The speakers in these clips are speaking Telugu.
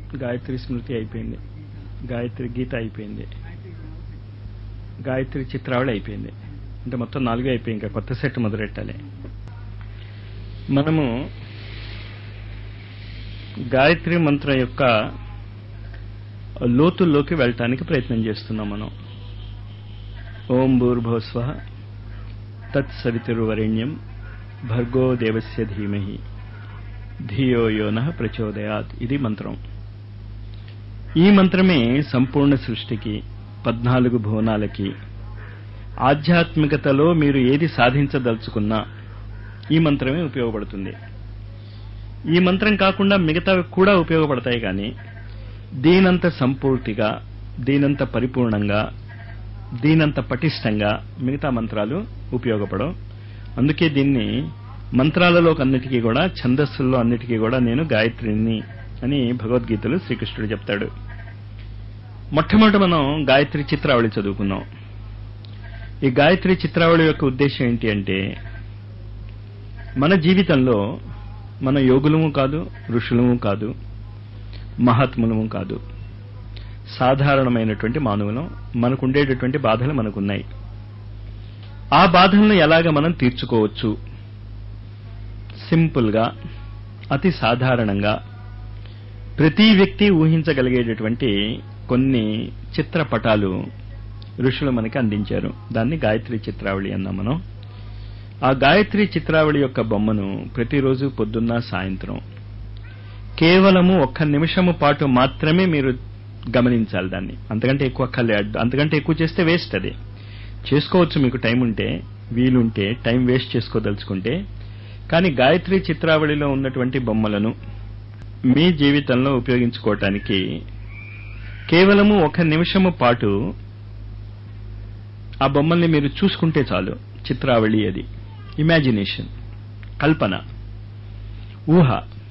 గాయత్రి స్మృతి అయిపోయింది గాయత్రి గీత అయిపోయింది గాయత్రి చిత్రావళి అయిపోయింది అంటే మొత్తం నాలుగే అయిపోయి ఇంకా కొత్త సెట్ మొదలెట్టాలి మనము గాయత్రి మంత్రం యొక్క లోతుల్లోకి వెళ్ళటానికి ప్రయత్నం చేస్తున్నాం మనం ఓం భూర్భోస్వ తత్సవితుర్వరేణ్యం భర్గో దేవస్య ధీమహి ధియో యోన ప్రచోదయాత్ ఇది మంత్రం ఈ మంత్రమే సంపూర్ణ సృష్టికి పద్నాలుగు భువనాలకి ఆధ్యాత్మికతలో మీరు ఏది సాధించదలుచుకున్నా ఈ మంత్రమే ఉపయోగపడుతుంది ఈ మంత్రం కాకుండా మిగతావి కూడా ఉపయోగపడతాయి కానీ దీనంత సంపూర్తిగా దీనంత పరిపూర్ణంగా దీనంత పటిష్టంగా మిగతా మంత్రాలు ఉపయోగపడవు అందుకే దీన్ని మంత్రాలలో అన్నిటికీ కూడా ఛందస్సుల్లో అన్నిటికీ కూడా నేను గాయత్రిని అని భగవద్గీతలో శ్రీకృష్ణుడు చెప్తాడు మొట్టమొదట మనం గాయత్రి చిత్రావళి చదువుకున్నాం ఈ గాయత్రి చిత్రావళి యొక్క ఉద్దేశం ఏంటి అంటే మన జీవితంలో మన యోగులము కాదు ఋషులము కాదు మహాత్ములము కాదు సాధారణమైనటువంటి మానవులం మనకుండేటటువంటి బాధలు మనకున్నాయి ఆ బాధలను ఎలాగ మనం తీర్చుకోవచ్చు సింపుల్గా అతి సాధారణంగా ప్రతి వ్యక్తి ఊహించగలిగేటటువంటి కొన్ని చిత్రపటాలు ఋషులు మనకి అందించారు దాన్ని గాయత్రి చిత్రావళి అన్నాం మనం ఆ గాయత్రి చిత్రావళి యొక్క బొమ్మను ప్రతిరోజు పొద్దున్న సాయంత్రం కేవలము ఒక్క నిమిషము పాటు మాత్రమే మీరు గమనించాలి దాన్ని అంతకంటే ఎక్కువ అక్కర్లేదు అంతకంటే ఎక్కువ చేస్తే వేస్ట్ అది చేసుకోవచ్చు మీకు టైం ఉంటే వీలుంటే టైం వేస్ట్ చేసుకోదలుచుకుంటే కానీ గాయత్రి చిత్రావళిలో ఉన్నటువంటి బొమ్మలను మీ జీవితంలో ఉపయోగించుకోవటానికి కేవలము ఒక నిమిషము పాటు ఆ బొమ్మల్ని మీరు చూసుకుంటే చాలు చిత్రావళి అది ఇమాజినేషన్ కల్పన ఊహ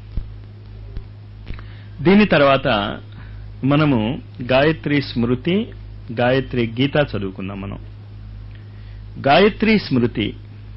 దీని తర్వాత మనము గాయత్రి స్మృతి గాయత్రి గీత చదువుకున్నాం మనం గాయత్రి స్మృతి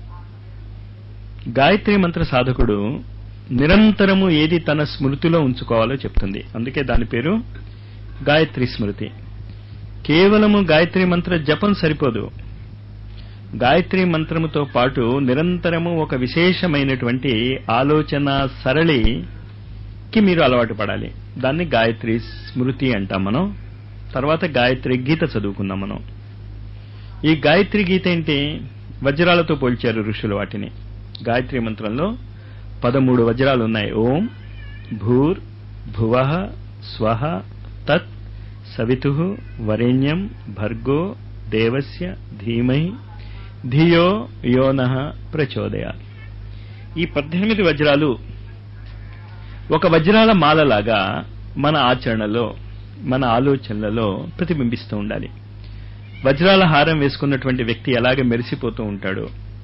గాయత్రి మంత్ర సాధకుడు నిరంతరము ఏది తన స్మృతిలో ఉంచుకోవాలో చెప్తుంది అందుకే దాని పేరు గాయత్రి స్మృతి కేవలము గాయత్రి మంత్ర జపం సరిపోదు గాయత్రి మంత్రముతో పాటు నిరంతరము ఒక విశేషమైనటువంటి ఆలోచన సరళికి మీరు అలవాటు పడాలి దాన్ని గాయత్రి స్మృతి అంటాం మనం తర్వాత గాయత్రి గీత చదువుకున్నాం మనం ఈ గాయత్రి గీత ఏంటి వజ్రాలతో పోల్చారు ఋషులు వాటిని గాయత్రి మంత్రంలో పదమూడు వజ్రాలు ఉన్నాయి ఓం భూర్ భువ స్వహ తత్ సవితు వరేణ్యం భర్గో దేవస్య ధీమై ధియో యోన ప్రచోదయ ఈ పద్దెనిమిది వజ్రాలు ఒక వజ్రాల మాలలాగా మన ఆచరణలో మన ఆలోచనలలో ప్రతిబింబిస్తూ ఉండాలి వజ్రాల హారం వేసుకున్నటువంటి వ్యక్తి ఎలాగ మెరిసిపోతూ ఉంటాడో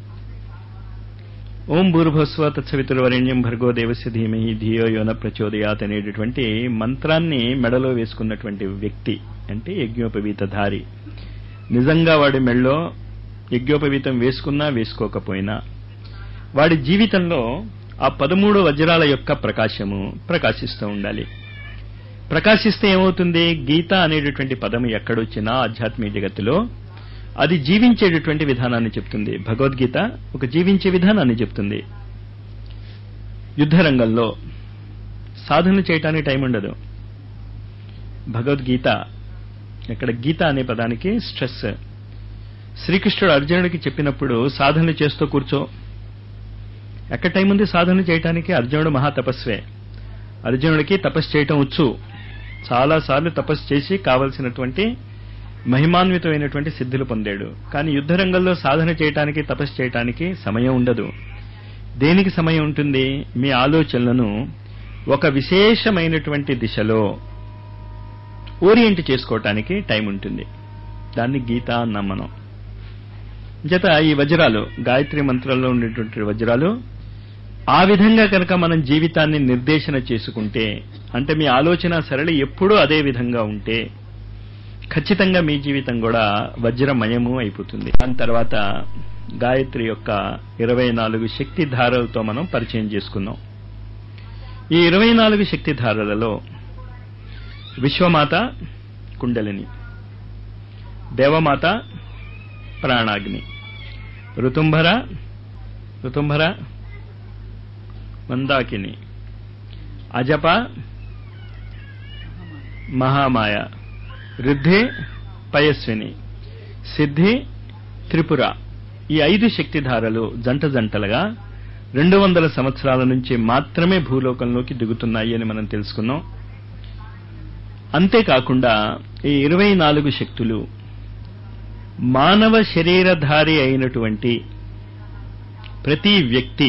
ఓం భూర్భస్వ తత్సవితుర్వరేణ్యం భర్గో దేవస్య ధీమహి ధియో యోన ప్రచోదయాత్ అనేటటువంటి మంత్రాన్ని మెడలో వేసుకున్నటువంటి వ్యక్తి అంటే యజ్ఞోపవీతధారి నిజంగా వాడి మెడలో యజ్ఞోపవీతం వేసుకున్నా వేసుకోకపోయినా వాడి జీవితంలో ఆ పదమూడు వజ్రాల యొక్క ప్రకాశము ప్రకాశిస్తూ ఉండాలి ప్రకాశిస్తే ఏమవుతుంది గీత అనేటటువంటి పదం ఎక్కడొచ్చినా ఆధ్యాత్మిక జగత్తులో అది జీవించేటటువంటి విధానాన్ని చెప్తుంది భగవద్గీత ఒక జీవించే విధానాన్ని చెప్తుంది యుద్ధ రంగంలో సాధన చేయటానికి టైం ఉండదు భగవద్గీత ఇక్కడ గీత అనే పదానికి స్ట్రెస్ శ్రీకృష్ణుడు అర్జునుడికి చెప్పినప్పుడు సాధన చేస్తూ కూర్చో ఎక్కడ టైం ఉంది సాధన చేయటానికి అర్జునుడు మహాతపస్వే అర్జునుడికి తపస్సు చేయటం వచ్చు చాలాసార్లు తపస్సు చేసి కావలసినటువంటి మహిమాన్వితమైనటువంటి సిద్ధులు పొందాడు కానీ యుద్ధ రంగంలో సాధన చేయటానికి తపస్సు చేయటానికి సమయం ఉండదు దేనికి సమయం ఉంటుంది మీ ఆలోచనలను ఒక విశేషమైనటువంటి దిశలో ఓరియంట్ చేసుకోవటానికి టైం ఉంటుంది దాన్ని గీత అన్నాం మనం జత ఈ వజ్రాలు గాయత్రి మంత్రంలో ఉండేటువంటి వజ్రాలు ఆ విధంగా కనుక మనం జీవితాన్ని నిర్దేశన చేసుకుంటే అంటే మీ ఆలోచన సరళి ఎప్పుడూ అదే విధంగా ఉంటే ఖచ్చితంగా మీ జీవితం కూడా వజ్రమయము అయిపోతుంది దాని తర్వాత గాయత్రి యొక్క ఇరవై నాలుగు శక్తి ధారలతో మనం పరిచయం చేసుకున్నాం ఈ ఇరవై నాలుగు శక్తి ధారలలో విశ్వమాత కుండలిని దేవమాత ప్రాణాగ్ని ఋతుంభర ఋతుంభర మందాకిని అజప మహామాయ రుద్ధి పయస్విని సిద్ధి త్రిపుర ఈ ఐదు శక్తిధారలు జంట జంటలుగా రెండు వందల సంవత్సరాల నుంచి మాత్రమే భూలోకంలోకి దిగుతున్నాయి అని మనం తెలుసుకున్నాం అంతేకాకుండా ఈ ఇరవై నాలుగు శక్తులు మానవ శరీరధారి అయినటువంటి ప్రతి వ్యక్తి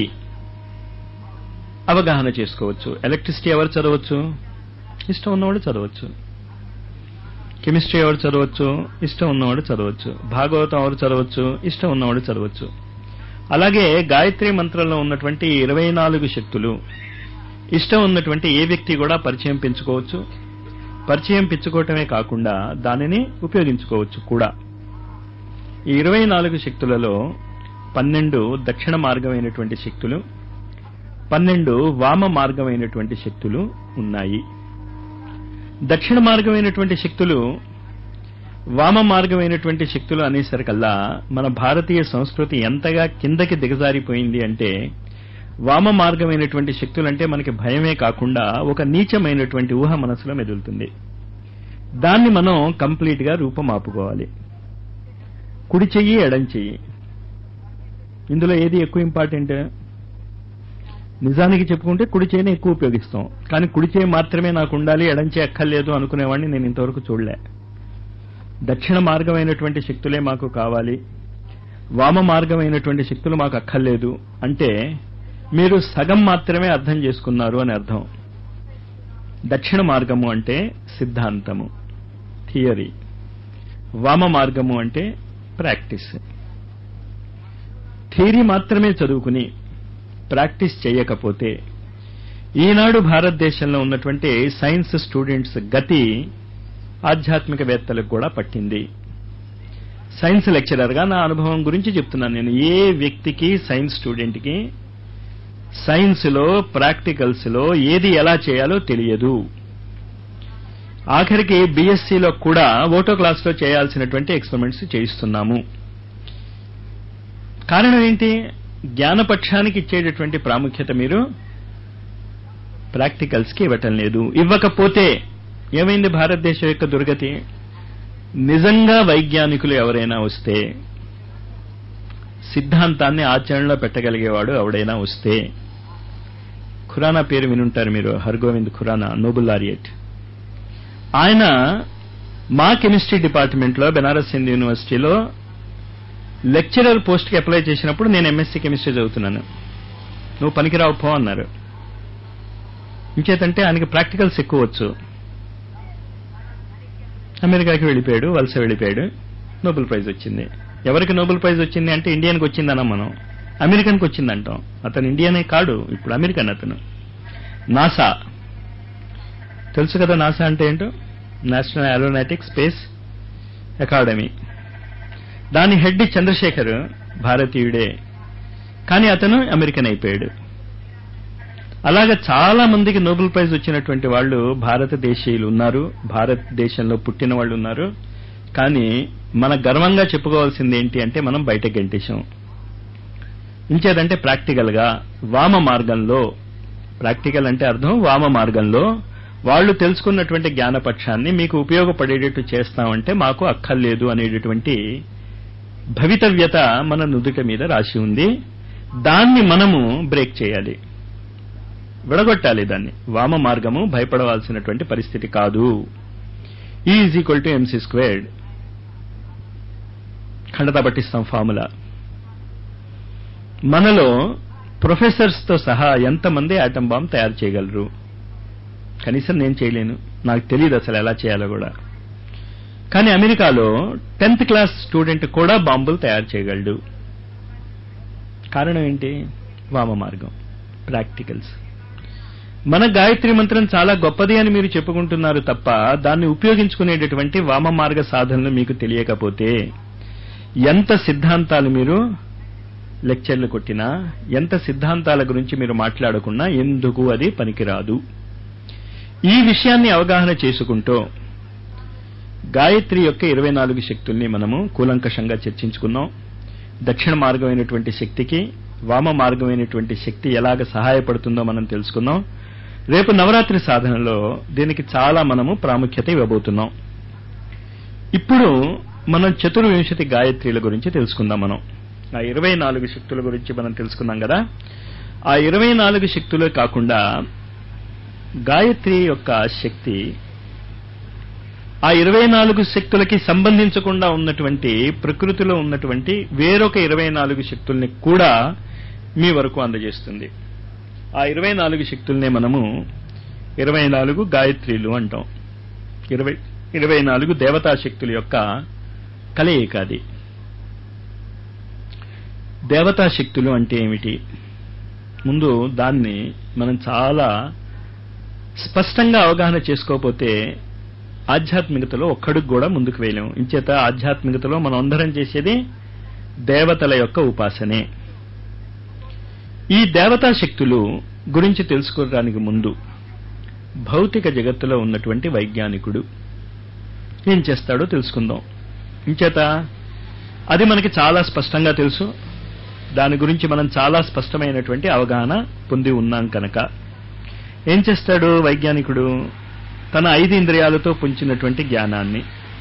అవగాహన చేసుకోవచ్చు ఎలక్ట్రిసిటీ ఎవరు చదవచ్చు ఇష్టం ఉన్నవాడు చదవచ్చు కెమిస్ట్రీ ఎవరు చదవచ్చు ఇష్టం ఉన్నవాడు చదవచ్చు భాగవతం ఎవరు చదవచ్చు ఇష్టం ఉన్నవాడు చదవచ్చు అలాగే గాయత్రి మంత్రంలో ఉన్నటువంటి ఇరవై నాలుగు శక్తులు ఇష్టం ఉన్నటువంటి ఏ వ్యక్తి కూడా పరిచయం పెంచుకోవచ్చు పరిచయం పెంచుకోవటమే కాకుండా దానిని ఉపయోగించుకోవచ్చు కూడా ఈ ఇరవై నాలుగు శక్తులలో పన్నెండు దక్షిణ మార్గమైనటువంటి శక్తులు పన్నెండు వామ మార్గమైనటువంటి శక్తులు ఉన్నాయి దక్షిణ మార్గమైనటువంటి శక్తులు వామ మార్గమైనటువంటి శక్తులు అనేసరికల్లా మన భారతీయ సంస్కృతి ఎంతగా కిందకి దిగజారిపోయింది అంటే వామ మార్గమైనటువంటి శక్తులు అంటే మనకి భయమే కాకుండా ఒక నీచమైనటువంటి ఊహ మనసులో మెదులుతుంది దాన్ని మనం కంప్లీట్ గా రూపం ఆపుకోవాలి కుడి చెయ్యి ఎడం చెయ్యి ఇందులో ఏది ఎక్కువ ఇంపార్టెంట్ నిజానికి చెప్పుకుంటే కుడి చేయిని ఎక్కువ ఉపయోగిస్తాం కానీ కుడి చేయి మాత్రమే నాకు ఉండాలి ఎడం చేయి అక్కర్లేదు అనుకునేవాడిని నేను ఇంతవరకు చూడలే దక్షిణ మార్గమైనటువంటి శక్తులే మాకు కావాలి వామ మార్గమైనటువంటి శక్తులు మాకు అక్కర్లేదు అంటే మీరు సగం మాత్రమే అర్థం చేసుకున్నారు అని అర్థం దక్షిణ మార్గము అంటే సిద్ధాంతము థియరీ వామ మార్గము అంటే ప్రాక్టీస్ థియరీ మాత్రమే చదువుకుని ప్రాక్టీస్ చేయకపోతే ఈనాడు భారతదేశంలో ఉన్నటువంటి సైన్స్ స్టూడెంట్స్ గతి ఆధ్యాత్మికవేత్తలకు కూడా పట్టింది సైన్స్ లెక్చరర్గా నా అనుభవం గురించి చెప్తున్నాను నేను ఏ వ్యక్తికి సైన్స్ స్టూడెంట్కి సైన్స్లో ప్రాక్టికల్స్లో ఏది ఎలా చేయాలో తెలియదు ఆఖరికి బీఎస్సీలో కూడా ఓటో క్లాస్లో చేయాల్సినటువంటి ఎక్స్పెరిమెంట్స్ చేయిస్తున్నాము కారణం ఏంటి జ్ఞానపక్షానికి ఇచ్చేటటువంటి ప్రాముఖ్యత మీరు ప్రాక్టికల్స్కి ఇవ్వటం లేదు ఇవ్వకపోతే ఏమైంది భారతదేశం యొక్క దుర్గతి నిజంగా వైజ్ఞానికులు ఎవరైనా వస్తే సిద్ధాంతాన్ని ఆచరణలో పెట్టగలిగేవాడు ఎవడైనా వస్తే ఖురానా పేరు వినుంటారు మీరు హర్గోవింద్ ఖురానా నోబుల్ లారియట్ ఆయన మా కెమిస్ట్రీ డిపార్ట్మెంట్లో బెనారస్ హిందూ యూనివర్సిటీలో లెక్చరర్ పోస్ట్కి అప్లై చేసినప్పుడు నేను ఎంఎస్సీ కెమిస్ట్రీ చదువుతున్నాను నువ్వు పనికిరావు పో అన్నారు ఇంకేతంటే ఆయనకి ప్రాక్టికల్స్ ఎక్కువ వచ్చు అమెరికాకి వెళ్ళిపోయాడు వలస వెళ్ళిపోయాడు నోబెల్ ప్రైజ్ వచ్చింది ఎవరికి నోబెల్ ప్రైజ్ వచ్చింది అంటే ఇండియన్కి వచ్చిందనం మనం అమెరికన్కి వచ్చిందంటాం అతను ఇండియనే కాడు ఇప్పుడు అమెరికన్ అతను నాసా తెలుసు కదా నాసా అంటే ఏంటో నేషనల్ ఏరోనాటిక్ స్పేస్ అకాడమీ దాని హెడ్ చంద్రశేఖర్ భారతీయుడే కానీ అతను అమెరికన్ అయిపోయాడు అలాగా చాలా మందికి నోబెల్ ప్రైజ్ వచ్చినటువంటి వాళ్ళు భారతదేశీయులు ఉన్నారు భారతదేశంలో పుట్టిన వాళ్ళు ఉన్నారు కానీ మన గర్వంగా చెప్పుకోవాల్సింది ఏంటి అంటే మనం బయట గెంటేశాం ఇంకేదంటే ప్రాక్టికల్ గా వామ మార్గంలో ప్రాక్టికల్ అంటే అర్థం వామ మార్గంలో వాళ్ళు తెలుసుకున్నటువంటి జ్ఞానపక్షాన్ని మీకు ఉపయోగపడేటట్టు చేస్తామంటే మాకు అక్కర్లేదు అనేటటువంటి భవితవ్యత మన నుదుట మీద రాసి ఉంది దాన్ని మనము బ్రేక్ చేయాలి విడగొట్టాలి దాన్ని వామ మార్గము భయపడవలసినటువంటి పరిస్థితి కాదు is equal to MC squared ఖండత పట్టిస్తాం ఫార్ములా మనలో ప్రొఫెసర్స్ తో సహా ఎంతమంది ఆటం బాంబ్ తయారు చేయగలరు కనీసం నేను చేయలేను నాకు తెలియదు అసలు ఎలా చేయాలో కూడా కానీ అమెరికాలో టెన్త్ క్లాస్ స్టూడెంట్ కూడా బాంబులు తయారు చేయగలడు కారణం ఏంటి వామ మార్గం ప్రాక్టికల్స్ మన గాయత్రి మంత్రం చాలా గొప్పది అని మీరు చెప్పుకుంటున్నారు తప్ప దాన్ని ఉపయోగించుకునేటటువంటి వామ మార్గ సాధనలు మీకు తెలియకపోతే ఎంత సిద్ధాంతాలు మీరు లెక్చర్లు కొట్టినా ఎంత సిద్ధాంతాల గురించి మీరు మాట్లాడకున్నా ఎందుకు అది పనికిరాదు ఈ విషయాన్ని అవగాహన చేసుకుంటూ గాయత్రి యొక్క ఇరవై నాలుగు శక్తుల్ని మనము కూలంకషంగా చర్చించుకున్నాం దక్షిణ మార్గమైనటువంటి శక్తికి వామ మార్గమైనటువంటి శక్తి ఎలాగ సహాయపడుతుందో మనం తెలుసుకున్నాం రేపు నవరాత్రి సాధనలో దీనికి చాలా మనము ప్రాముఖ్యత ఇవ్వబోతున్నాం ఇప్పుడు మనం చతుర్వింశతి గాయత్రిల గురించి తెలుసుకుందాం మనం ఆ ఇరవై నాలుగు శక్తుల గురించి మనం తెలుసుకున్నాం కదా ఆ ఇరవై నాలుగు శక్తులే కాకుండా గాయత్రి యొక్క శక్తి ఆ ఇరవై నాలుగు శక్తులకి సంబంధించకుండా ఉన్నటువంటి ప్రకృతిలో ఉన్నటువంటి వేరొక ఇరవై నాలుగు శక్తుల్ని కూడా మీ వరకు అందజేస్తుంది ఆ ఇరవై నాలుగు శక్తుల్నే మనము ఇరవై నాలుగు గాయత్రిలు అంటాం ఇరవై ఇరవై నాలుగు దేవతా శక్తుల యొక్క కలయిక అది దేవతా శక్తులు అంటే ఏమిటి ముందు దాన్ని మనం చాలా స్పష్టంగా అవగాహన చేసుకోకపోతే ఆధ్యాత్మికతలో ఒక్కడికి కూడా ముందుకు వేయలేం ఇంచేత ఆధ్యాత్మికతలో మనం అందరం చేసేది దేవతల యొక్క ఉపాసనే ఈ దేవతా శక్తులు గురించి తెలుసుకోవడానికి ముందు భౌతిక జగత్తులో ఉన్నటువంటి వైజ్ఞానికుడు ఏం చేస్తాడో తెలుసుకుందాం ఇంచేత అది మనకి చాలా స్పష్టంగా తెలుసు దాని గురించి మనం చాలా స్పష్టమైనటువంటి అవగాహన పొంది ఉన్నాం కనుక ఏం చేస్తాడు వైజ్ఞానికుడు తన ఐదు ఇంద్రియాలతో పుంచినటువంటి జ్ఞానాన్ని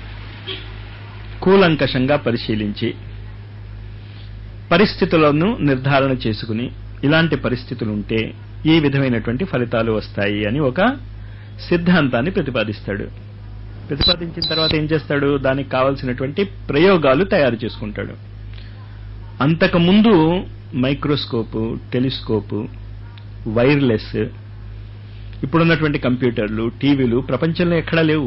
కూలంకషంగా పరిశీలించి పరిస్థితులను నిర్ధారణ చేసుకుని ఇలాంటి పరిస్థితులుంటే ఈ విధమైనటువంటి ఫలితాలు వస్తాయి అని ఒక సిద్ధాంతాన్ని ప్రతిపాదిస్తాడు ప్రతిపాదించిన తర్వాత ఏం చేస్తాడు దానికి కావలసినటువంటి ప్రయోగాలు తయారు చేసుకుంటాడు అంతకుముందు మైక్రోస్కోపు టెలిస్కోపు వైర్లెస్ ఇప్పుడున్నటువంటి కంప్యూటర్లు టీవీలు ప్రపంచంలో ఎక్కడా లేవు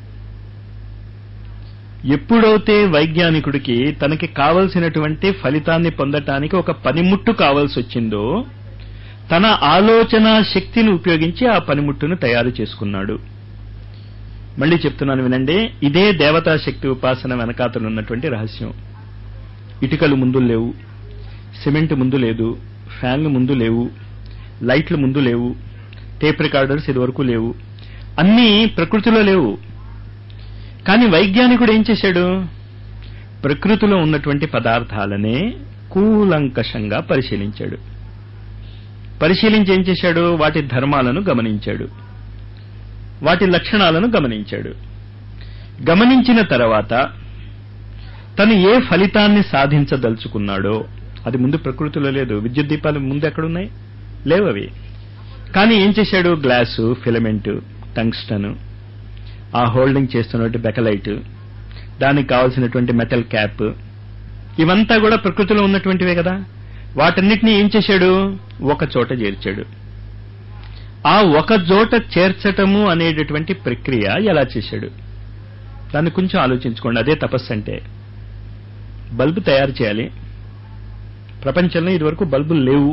ఎప్పుడైతే వైజ్ఞానికుడికి తనకి కావలసినటువంటి ఫలితాన్ని పొందటానికి ఒక పనిముట్టు కావాల్సి వచ్చిందో తన ఆలోచన శక్తిని ఉపయోగించి ఆ పనిముట్టును తయారు చేసుకున్నాడు మళ్ళీ చెప్తున్నాను వినండి ఇదే దేవతా శక్తి ఉపాసన వెనకాతలు ఉన్నటువంటి రహస్యం ఇటుకలు ముందు లేవు సిమెంట్ ముందు లేదు ఫ్యాన్లు ముందు లేవు లైట్లు ముందు లేవు టేప్ రికార్డర్స్ ఇదివరకు లేవు అన్నీ ప్రకృతిలో లేవు కానీ వైజ్ఞానికుడు ఏం చేశాడు ప్రకృతిలో ఉన్నటువంటి పదార్థాలనే కూలంకషంగా పరిశీలించాడు పరిశీలించి ఏం చేశాడు వాటి ధర్మాలను గమనించాడు వాటి లక్షణాలను గమనించాడు గమనించిన తర్వాత తను ఏ ఫలితాన్ని సాధించదలుచుకున్నాడో అది ముందు ప్రకృతిలో లేదు విద్యుత్ దీపాలు ముందు ఎక్కడున్నాయి లేవు అవి కానీ ఏం చేశాడు గ్లాసు ఫిలమెంట్ టంగ్స్టన్ ఆ హోల్డింగ్ చేస్తున్నటువంటి బెకలైట్ దానికి కావాల్సినటువంటి మెటల్ క్యాప్ ఇవంతా కూడా ప్రకృతిలో ఉన్నటువంటివే కదా వాటన్నిటినీ ఏం చేశాడు ఒక చోట చేర్చాడు ఆ ఒక చోట చేర్చటము అనేటటువంటి ప్రక్రియ ఎలా చేశాడు దాన్ని కొంచెం ఆలోచించుకోండి అదే తపస్సు అంటే బల్బు తయారు చేయాలి ప్రపంచంలో ఇదివరకు బల్బులు లేవు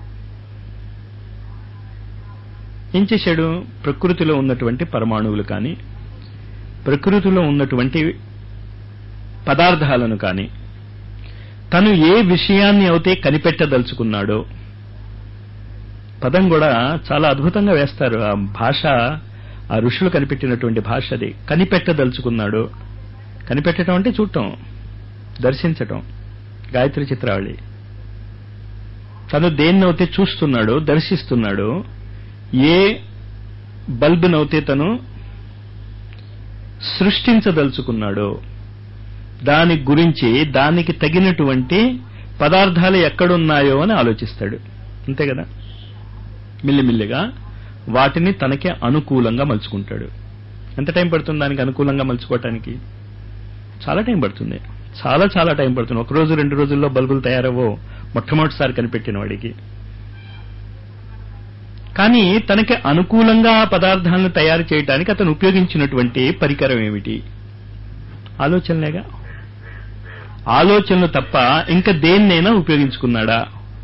ఏం చేశాడు ప్రకృతిలో ఉన్నటువంటి పరమాణువులు కానీ ప్రకృతిలో ఉన్నటువంటి పదార్థాలను కానీ తను ఏ విషయాన్ని అయితే కనిపెట్టదలుచుకున్నాడో పదం కూడా చాలా అద్భుతంగా వేస్తారు ఆ భాష ఆ ఋషులు కనిపెట్టినటువంటి భాష అది కనిపెట్టదలుచుకున్నాడు కనిపెట్టడం అంటే చూడటం దర్శించటం గాయత్రి చిత్రావళి తను దేన్నైతే చూస్తున్నాడో దర్శిస్తున్నాడో ఏ బల్బునైతే తను సృష్టించదలుచుకున్నాడో దాని గురించి దానికి తగినటువంటి పదార్థాలు ఎక్కడున్నాయో అని ఆలోచిస్తాడు అంతే కదా మిల్లిమిల్లిగా వాటిని తనకి అనుకూలంగా మలుచుకుంటాడు ఎంత టైం పడుతుంది దానికి అనుకూలంగా మలుచుకోవటానికి చాలా టైం పడుతుంది చాలా చాలా టైం పడుతుంది ఒక రోజు రెండు రోజుల్లో బల్బులు తయారవో మొట్టమొదటిసారి కనిపెట్టిన వాడికి కానీ తనకి అనుకూలంగా ఆ పదార్థాలను తయారు చేయడానికి అతను ఉపయోగించినటువంటి పరికరం ఏమిటి ఆలోచనలేగా ఆలోచనలు తప్ప ఇంకా దేన్నైనా ఉపయోగించుకున్నాడా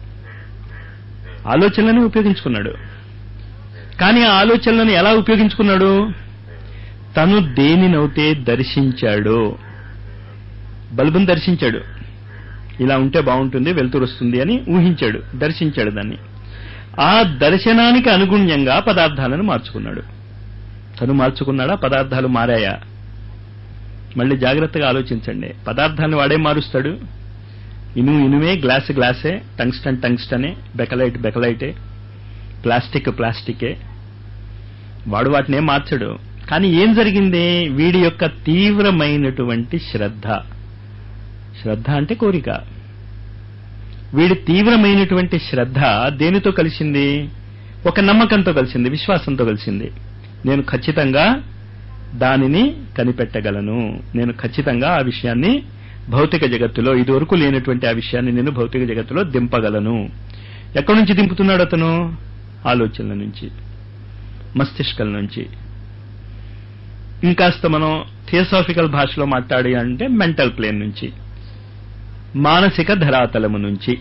ఆలోచనలను ఉపయోగించుకున్నాడు కానీ ఆ ఆలోచనలను ఎలా ఉపయోగించుకున్నాడు తను దేనినైతే దర్శించాడో బల్బును దర్శించాడు ఇలా ఉంటే బాగుంటుంది వెలుతురు వస్తుంది అని ఊహించాడు దర్శించాడు దాన్ని ఆ దర్శనానికి అనుగుణ్యంగా పదార్థాలను మార్చుకున్నాడు తను మార్చుకున్నాడా పదార్థాలు మారాయా మళ్ళీ జాగ్రత్తగా ఆలోచించండి పదార్థాన్ని వాడే మారుస్తాడు ఇనుము ఇనుమే గ్లాస్ గ్లాసే టంగ్స్టన్ టంగ్స్టనే బెకలైట్ బెకలైటే ప్లాస్టిక్ ప్లాస్టికే వాడు వాటిని ఏం మార్చడు కానీ ఏం జరిగింది వీడి యొక్క తీవ్రమైనటువంటి శ్రద్ధ శ్రద్ధ అంటే కోరిక వీడి తీవ్రమైనటువంటి శ్రద్ధ దేనితో కలిసింది ఒక నమ్మకంతో కలిసింది విశ్వాసంతో కలిసింది నేను ఖచ్చితంగా దానిని కనిపెట్టగలను నేను ఖచ్చితంగా ఆ విషయాన్ని భౌతిక జగత్తులో ఇదివరకు లేనటువంటి ఆ విషయాన్ని నేను భౌతిక జగత్తులో దింపగలను ఎక్కడి నుంచి దింపుతున్నాడు అతను ఆలోచనల నుంచి మస్తిష్కల నుంచి ఇంకాస్త మనం థియోసాఫికల్ భాషలో మాట్లాడి అంటే మెంటల్ ప్లేన్ నుంచి మానసిక ధరాతలము నుంచి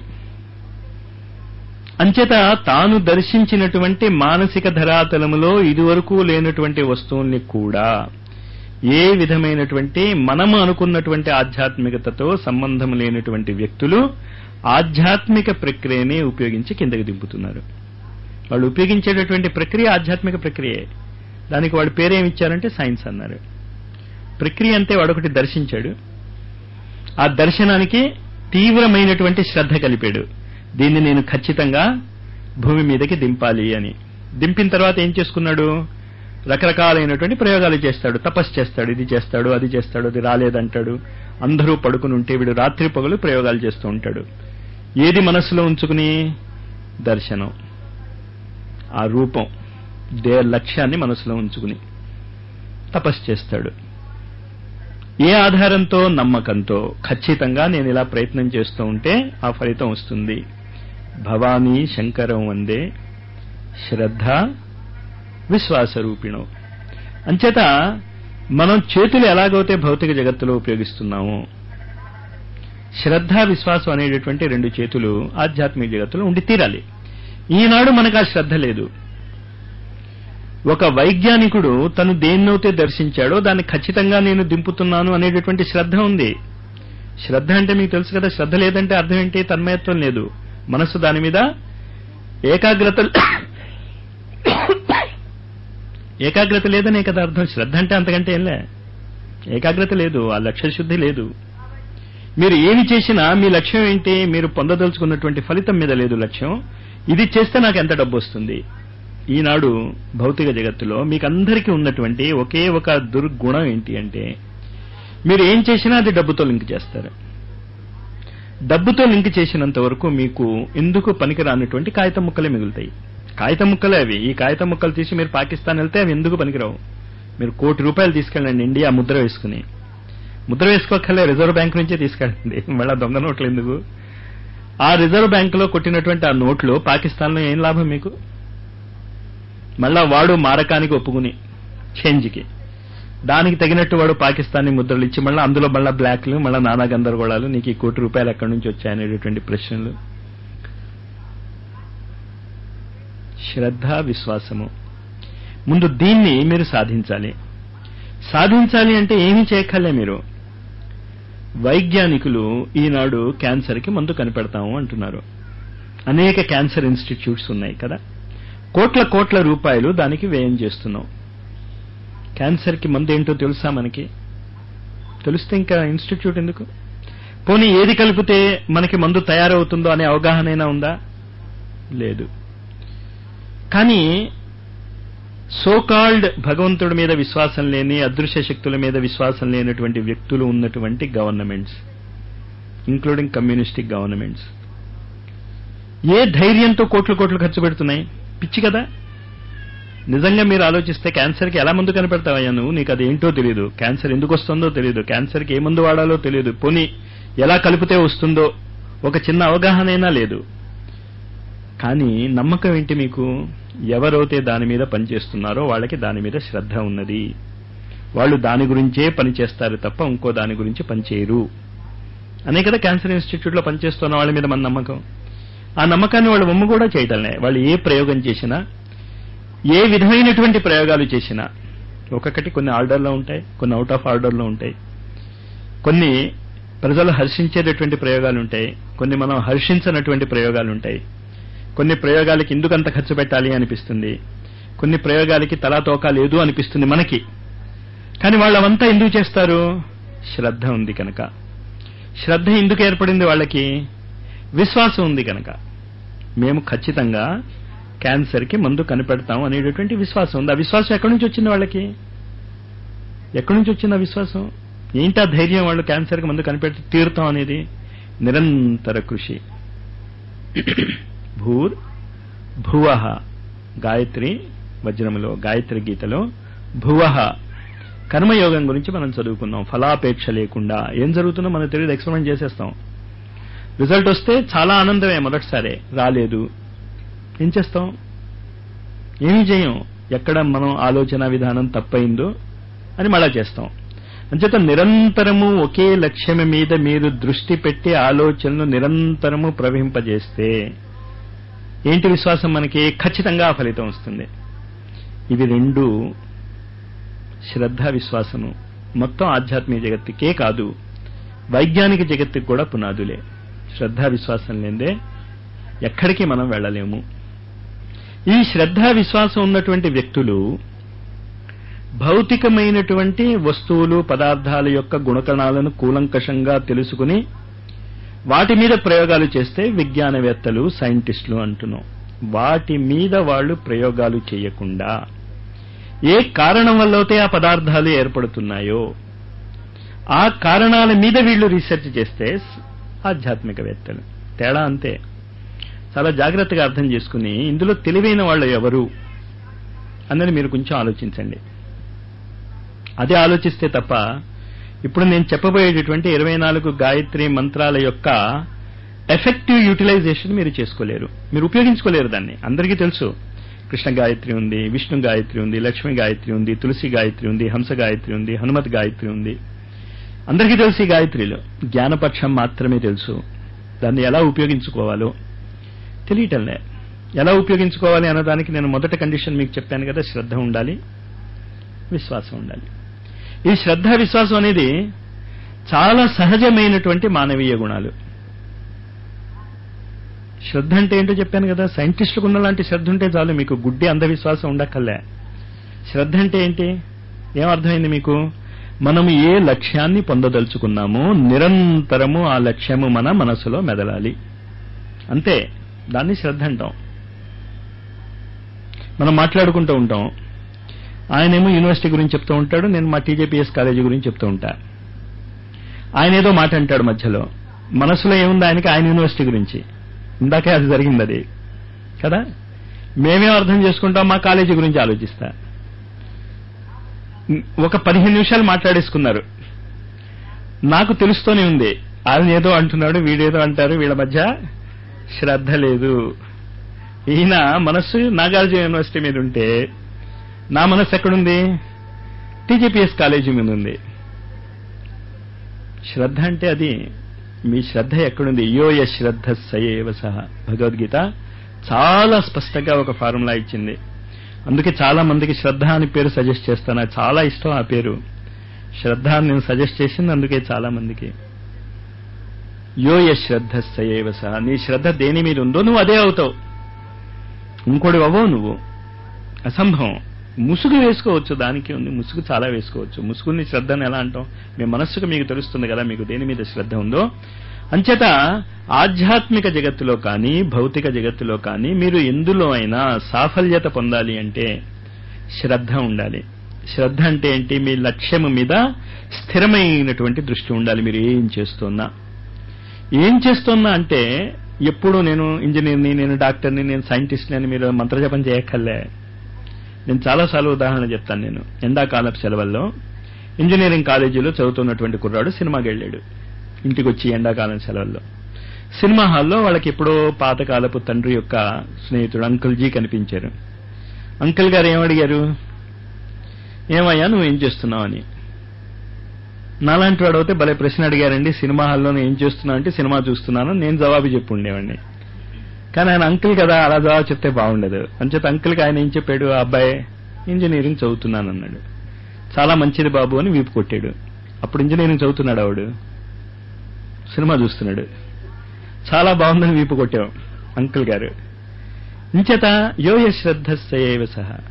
అంచేత తాను దర్శించినటువంటి మానసిక ధరాతలములో ఇదివరకు లేనటువంటి వస్తువుల్ని కూడా ఏ విధమైనటువంటి మనము అనుకున్నటువంటి ఆధ్యాత్మికతతో సంబంధం లేనటువంటి వ్యక్తులు ఆధ్యాత్మిక ప్రక్రియని ఉపయోగించి కిందకి దింపుతున్నారు వాళ్ళు ఉపయోగించేటటువంటి ప్రక్రియ ఆధ్యాత్మిక ప్రక్రియే దానికి వాడు పేరేమి ఇచ్చారంటే సైన్స్ అన్నారు ప్రక్రియ అంతే వాడొకటి దర్శించాడు ఆ దర్శనానికి తీవ్రమైనటువంటి శ్రద్ధ కలిపాడు దీన్ని నేను ఖచ్చితంగా భూమి మీదకి దింపాలి అని దింపిన తర్వాత ఏం చేసుకున్నాడు రకరకాలైనటువంటి ప్రయోగాలు చేస్తాడు తపస్సు చేస్తాడు ఇది చేస్తాడు అది చేస్తాడు అది రాలేదంటాడు అందరూ పడుకుని ఉంటే వీడు రాత్రి పగలు ప్రయోగాలు చేస్తూ ఉంటాడు ఏది మనస్సులో ఉంచుకుని దర్శనం ఆ రూపం దే లక్ష్యాన్ని మనసులో ఉంచుకుని తపస్సు చేస్తాడు ఏ ఆధారంతో నమ్మకంతో ఖచ్చితంగా నేను ఇలా ప్రయత్నం చేస్తూ ఉంటే ఆ ఫలితం వస్తుంది భవానీ శంకరం వందే శ్రద్ధ విశ్వాసరూపిణం అంచేత మనం చేతులు ఎలాగైతే భౌతిక జగత్తులో ఉపయోగిస్తున్నామో శ్రద్ధ విశ్వాసం అనేటటువంటి రెండు చేతులు ఆధ్యాత్మిక జగత్తులో ఉండి తీరాలి ఈనాడు మనకు ఆ శ్రద్ధ లేదు ఒక వైజ్ఞానికుడు తను దేన్నైతే దర్శించాడో దాన్ని ఖచ్చితంగా నేను దింపుతున్నాను అనేటటువంటి శ్రద్ధ ఉంది శ్రద్ధ అంటే మీకు తెలుసు కదా శ్రద్ధ లేదంటే అర్థం ఏంటి తన్మయత్వం లేదు మనస్సు దాని మీద ఏకాగ్రత ఏకాగ్రత లేదనే కదా అర్థం శ్రద్ధ అంటే అంతకంటే ఏంలే ఏకాగ్రత లేదు ఆ లక్ష్య శుద్ధి లేదు మీరు ఏమి చేసినా మీ లక్ష్యం ఏంటి మీరు పొందదలుచుకున్నటువంటి ఫలితం మీద లేదు లక్ష్యం ఇది చేస్తే నాకు ఎంత డబ్బు వస్తుంది ఈనాడు భౌతిక జగత్తులో మీకు అందరికీ ఉన్నటువంటి ఒకే ఒక దుర్గుణం ఏంటి అంటే మీరు ఏం చేసినా అది డబ్బుతో లింక్ చేస్తారు డబ్బుతో లింక్ చేసినంత వరకు మీకు ఎందుకు పనికిరానటువంటి కాగితం ముక్కలే మిగులుతాయి కాగితం ముక్కలే అవి ఈ కాగితం ముక్కలు తీసి మీరు పాకిస్తాన్ వెళ్తే అవి ఎందుకు పనికిరావు మీరు కోటి రూపాయలు తీసుకెళ్ళండి ఇండియా ముద్ర వేసుకుని ముద్ర వేసుకోకలే రిజర్వ్ బ్యాంక్ నుంచే తీసుకెళ్ళండి మళ్ళా దొంగ నోట్లు ఎందుకు ఆ రిజర్వ్ బ్యాంకులో కొట్టినటువంటి ఆ నోట్లు పాకిస్తాన్లో ఏం లాభం మీకు మళ్ళా వాడు మారకానికి ఒప్పుకుని చేంజ్కి దానికి తగినట్టు వాడు పాకిస్తానీ ముద్రలు ఇచ్చి మళ్ళీ అందులో మళ్ళా బ్లాక్లు మళ్ళా నానా గందరగోళాలు నీకు ఈ కోటి రూపాయలు ఎక్కడి నుంచి వచ్చాయనేటటువంటి ప్రశ్నలు శ్రద్ధ విశ్వాసము ముందు దీన్ని మీరు సాధించాలి సాధించాలి అంటే ఏమీ చేయక్కర్లే మీరు వైజ్ఞానికులు ఈనాడు క్యాన్సర్కి మందు కనిపెడతాము అంటున్నారు అనేక క్యాన్సర్ ఇన్స్టిట్యూట్స్ ఉన్నాయి కదా కోట్ల కోట్ల రూపాయలు దానికి వ్యయం చేస్తున్నాం క్యాన్సర్కి మందు ఏంటో తెలుసా మనకి తెలిస్తే ఇంకా ఇన్స్టిట్యూట్ ఎందుకు పోనీ ఏది కలిపితే మనకి మందు తయారవుతుందో అనే అవగాహన ఉందా లేదు కానీ సోకాల్డ్ భగవంతుడి మీద విశ్వాసం లేని అదృశ్య శక్తుల మీద విశ్వాసం లేనటువంటి వ్యక్తులు ఉన్నటువంటి గవర్నమెంట్స్ ఇంక్లూడింగ్ కమ్యూనిస్టిక్ గవర్నమెంట్స్ ఏ ధైర్యంతో కోట్లు కోట్లు ఖర్చు పెడుతున్నాయి పిచ్చి కదా నిజంగా మీరు ఆలోచిస్తే క్యాన్సర్కి ఎలా మందు కనిపెడతావయ్యా నువ్వు నీకు అది ఏంటో తెలియదు క్యాన్సర్ ఎందుకు వస్తుందో తెలియదు క్యాన్సర్కి ఏ మందు వాడాలో తెలియదు పోనీ ఎలా కలిపితే వస్తుందో ఒక చిన్న అవగాహనైనా లేదు కానీ నమ్మకం ఏంటి మీకు ఎవరైతే దాని మీద పనిచేస్తున్నారో వాళ్ళకి దాని మీద శ్రద్ధ ఉన్నది వాళ్ళు దాని గురించే పనిచేస్తారు తప్ప ఇంకో దాని గురించి పనిచేయరు అనే కదా క్యాన్సర్ ఇన్స్టిట్యూట్లో పనిచేస్తున్న వాళ్ళ మీద మన నమ్మకం ఆ నమ్మకాన్ని వాళ్ళు బొమ్మ కూడా చేయటంలే వాళ్ళు ఏ ప్రయోగం చేసినా ఏ విధమైనటువంటి ప్రయోగాలు చేసినా ఒక్కొక్కటి కొన్ని ఆర్డర్లో ఉంటాయి కొన్ని అవుట్ ఆఫ్ ఆర్డర్లో ఉంటాయి కొన్ని ప్రజలు హర్షించేటటువంటి ప్రయోగాలు ఉంటాయి కొన్ని మనం హర్షించనటువంటి ప్రయోగాలు ఉంటాయి కొన్ని ప్రయోగాలకి ఎందుకంత ఖర్చు పెట్టాలి అనిపిస్తుంది కొన్ని ప్రయోగాలకి తలా తోక లేదు అనిపిస్తుంది మనకి కానీ వాళ్ళవంతా ఎందుకు చేస్తారు శ్రద్ధ ఉంది కనుక శ్రద్ధ ఎందుకు ఏర్పడింది వాళ్ళకి విశ్వాసం ఉంది కనుక మేము ఖచ్చితంగా క్యాన్సర్కి మందు కనిపెడతాం అనేటటువంటి విశ్వాసం ఉంది ఆ విశ్వాసం ఎక్కడి నుంచి వచ్చింది వాళ్ళకి ఎక్కడి నుంచి వచ్చింది ఆ విశ్వాసం ఏంటా ధైర్యం వాళ్ళు క్యాన్సర్కి మందు కనిపెట్టి తీరుతాం అనేది నిరంతర కృషి భూర్ భువ గాయత్రి వజ్రములో గాయత్రి గీతలో భువ కర్మయోగం గురించి మనం చదువుకున్నాం ఫలాపేక్ష లేకుండా ఏం జరుగుతుందో మనకు తెలియదు ఎక్స్పెరిమెంట్ చేసేస్తాం రిజల్ట్ వస్తే చాలా ఆనందమే మొదటిసారి రాలేదు ఏం చేస్తాం ఏమీ చేయం ఎక్కడ మనం ఆలోచన విధానం తప్పైందో అని మళ్ళా చేస్తాం అంచేత నిరంతరము ఒకే లక్ష్యం మీద మీరు దృష్టి పెట్టి ఆలోచనలు నిరంతరము ప్రవహింపజేస్తే ఏంటి విశ్వాసం మనకి ఖచ్చితంగా ఆ ఫలితం వస్తుంది ఇవి రెండు శ్రద్ధ విశ్వాసము మొత్తం ఆధ్యాత్మిక జగత్తుకే కాదు వైజ్ఞానిక జగత్తుకి కూడా పునాదులే శ్రద్ధ విశ్వాసం లేదే ఎక్కడికి మనం వెళ్ళలేము ఈ శ్రద్ధ విశ్వాసం ఉన్నటువంటి వ్యక్తులు భౌతికమైనటువంటి వస్తువులు పదార్థాల యొక్క గుణకణాలను కూలంకషంగా తెలుసుకుని వాటి మీద ప్రయోగాలు చేస్తే విజ్ఞానవేత్తలు సైంటిస్టులు అంటున్నాం వాటి మీద వాళ్ళు ప్రయోగాలు చేయకుండా ఏ కారణం వల్ల అయితే ఆ పదార్థాలు ఏర్పడుతున్నాయో ఆ కారణాల మీద వీళ్ళు రీసెర్చ్ చేస్తే ఆధ్యాత్మికవేత్తలు తేడా అంతే చాలా జాగ్రత్తగా అర్థం చేసుకుని ఇందులో తెలివైన వాళ్ళు ఎవరు అన్నది మీరు కొంచెం ఆలోచించండి అదే ఆలోచిస్తే తప్ప ఇప్పుడు నేను చెప్పబోయేటటువంటి ఇరవై నాలుగు గాయత్రి మంత్రాల యొక్క ఎఫెక్టివ్ యూటిలైజేషన్ మీరు చేసుకోలేరు మీరు ఉపయోగించుకోలేరు దాన్ని అందరికీ తెలుసు కృష్ణ గాయత్రి ఉంది విష్ణు గాయత్రి ఉంది లక్ష్మి గాయత్రి ఉంది తులసి గాయత్రి ఉంది హంస గాయత్రి ఉంది హనుమత్ గాయత్రి ఉంది అందరికీ తెలుసు ఈ గాయత్రిలో జ్ఞానపక్షం మాత్రమే తెలుసు దాన్ని ఎలా ఉపయోగించుకోవాలో తెలియటంలే ఎలా ఉపయోగించుకోవాలి అన్నదానికి నేను మొదటి కండిషన్ మీకు చెప్పాను కదా శ్రద్ధ ఉండాలి విశ్వాసం ఉండాలి ఈ శ్రద్ధ విశ్వాసం అనేది చాలా సహజమైనటువంటి మానవీయ గుణాలు శ్రద్ధ అంటే ఏంటో చెప్పాను కదా సైంటిస్టులకు ఉన్న లాంటి శ్రద్ధ ఉంటే చాలు మీకు గుడ్డి అంధవిశ్వాసం ఉండక్కర్లే శ్రద్ధ అంటే ఏంటి ఏమర్థమైంది మీకు మనము ఏ లక్ష్యాన్ని పొందదలుచుకున్నామో నిరంతరము ఆ లక్ష్యము మన మనసులో మెదలాలి అంతే దాన్ని శ్రద్ధ అంటాం మనం మాట్లాడుకుంటూ ఉంటాం ఆయనేమో యూనివర్సిటీ గురించి చెప్తూ ఉంటాడు నేను మా టీజేపీఎస్ కాలేజీ గురించి చెప్తూ ఉంటా ఆయన ఏదో మాట అంటాడు మధ్యలో మనసులో ఏముంది ఆయనకి ఆయన యూనివర్సిటీ గురించి ఇందాకే అది జరిగింది అది కదా మేమేం అర్థం చేసుకుంటాం మా కాలేజీ గురించి ఆలోచిస్తా ఒక పదిహేను నిమిషాలు మాట్లాడేసుకున్నారు నాకు తెలుస్తూనే ఉంది ఆయన ఏదో అంటున్నాడు వీడేదో అంటారు వీళ్ళ మధ్య శ్రద్ధ లేదు ఈయన మనస్సు నాగార్జున యూనివర్సిటీ మీద ఉంటే నా మనస్సు ఎక్కడుంది టీజీపీఎస్ కాలేజీ మీద ఉంది శ్రద్ధ అంటే అది మీ శ్రద్ధ ఎక్కడుంది యోయ శ్రద్ధ సయేవ సహ భగవద్గీత చాలా స్పష్టంగా ఒక ఫార్ములా ఇచ్చింది అందుకే చాలా మందికి శ్రద్ధ అని పేరు సజెస్ట్ చేస్తాను నాకు చాలా ఇష్టం ఆ పేరు శ్రద్ధ అని నేను సజెస్ట్ చేసింది అందుకే చాలా మందికి యోయ శ్రద్ధ సయేవ సహ నీ శ్రద్ధ దేని మీద ఉందో నువ్వు అదే అవుతావు ఇంకోటి అవ్వవు నువ్వు అసంభవం ముసుగు వేసుకోవచ్చు దానికి ఉంది ముసుగు చాలా వేసుకోవచ్చు ముసుగుని శ్రద్ధని ఎలా అంటాం మీ మనస్సుకు మీకు తెలుస్తుంది కదా మీకు దేని మీద శ్రద్ధ ఉందో అంచేత ఆధ్యాత్మిక జగత్తులో కానీ భౌతిక జగత్తులో కానీ మీరు ఎందులో అయినా సాఫల్యత పొందాలి అంటే శ్రద్ధ ఉండాలి శ్రద్ధ అంటే ఏంటి మీ లక్ష్యము మీద స్థిరమైనటువంటి దృష్టి ఉండాలి మీరు ఏం చేస్తున్నా ఏం చేస్తున్నా అంటే ఎప్పుడు నేను ఇంజనీర్ని నేను డాక్టర్ని నేను సైంటిస్ట్ని అని మీరు మంత్రజపం చేయక్కర్లే నేను చాలాసార్లు ఉదాహరణ చెప్తాను నేను ఎండాకాలపు సెలవుల్లో ఇంజనీరింగ్ కాలేజీలో చదువుతున్నటువంటి కుర్రాడు సినిమాకి వెళ్ళాడు ఇంటికి వచ్చి ఎండాకాలం సెలవుల్లో సినిమా హాల్లో వాళ్ళకి ఎప్పుడో పాతకాలపు తండ్రి యొక్క స్నేహితుడు అంకుల్ జీ కనిపించారు అంకుల్ గారు ఏమడిగారు ఏమయ్యా నువ్వు ఏం చేస్తున్నావు అని నాలాంటి వాడు అయితే భలే ప్రశ్న అడిగారండి సినిమా హాల్లో ఏం చేస్తున్నావు అంటే సినిమా చూస్తున్నాను నేను జవాబు చెప్పు ఉండేవాడిని కానీ ఆయన అంకుల్ కదా అలా జవాబు చెప్తే బాగుండదు అంచేత అంకుల్కి ఆయన ఏం చెప్పాడు ఆ అబ్బాయి ఇంజనీరింగ్ చదువుతున్నాను అన్నాడు చాలా మంచిది బాబు అని వీపు కొట్టాడు అప్పుడు ఇంజనీరింగ్ చదువుతున్నాడు ఆవిడు సినిమా చూస్తున్నాడు చాలా బాగుందని వీపు కొట్టాం అంకుల్ గారు ఇంచేత యోయ శ్రద్ధ సయేవ సహ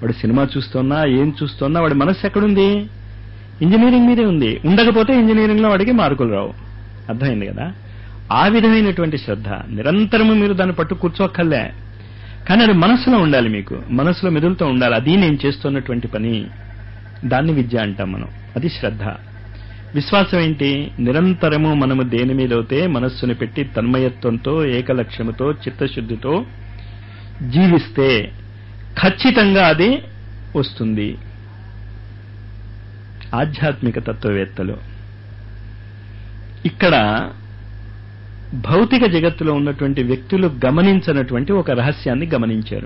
వాడు సినిమా చూస్తున్నా ఏం చూస్తున్నా వాడి మనస్సు ఎక్కడుంది ఇంజనీరింగ్ మీదే ఉంది ఉండకపోతే ఇంజనీరింగ్ లో వాడికి మార్కులు రావు అర్థమైంది కదా ఆ విధమైనటువంటి శ్రద్ధ నిరంతరము మీరు దాన్ని పట్టు కూర్చోక్కర్లే కానీ అది మనస్సులో ఉండాలి మీకు మనస్సులో మెదులుతూ ఉండాలి అది నేను చేస్తున్నటువంటి పని దాన్ని విద్య అంటాం మనం అది శ్రద్ధ విశ్వాసం ఏంటి నిరంతరము మనము దేని మీదైతే మనస్సుని పెట్టి తన్మయత్వంతో ఏకలక్ష్యముతో చిత్తశుద్ధితో జీవిస్తే ఖచ్చితంగా అది వస్తుంది ఆధ్యాత్మిక తత్వవేత్తలు ఇక్కడ భౌతిక జగత్తులో ఉన్నటువంటి వ్యక్తులు గమనించినటువంటి ఒక రహస్యాన్ని గమనించారు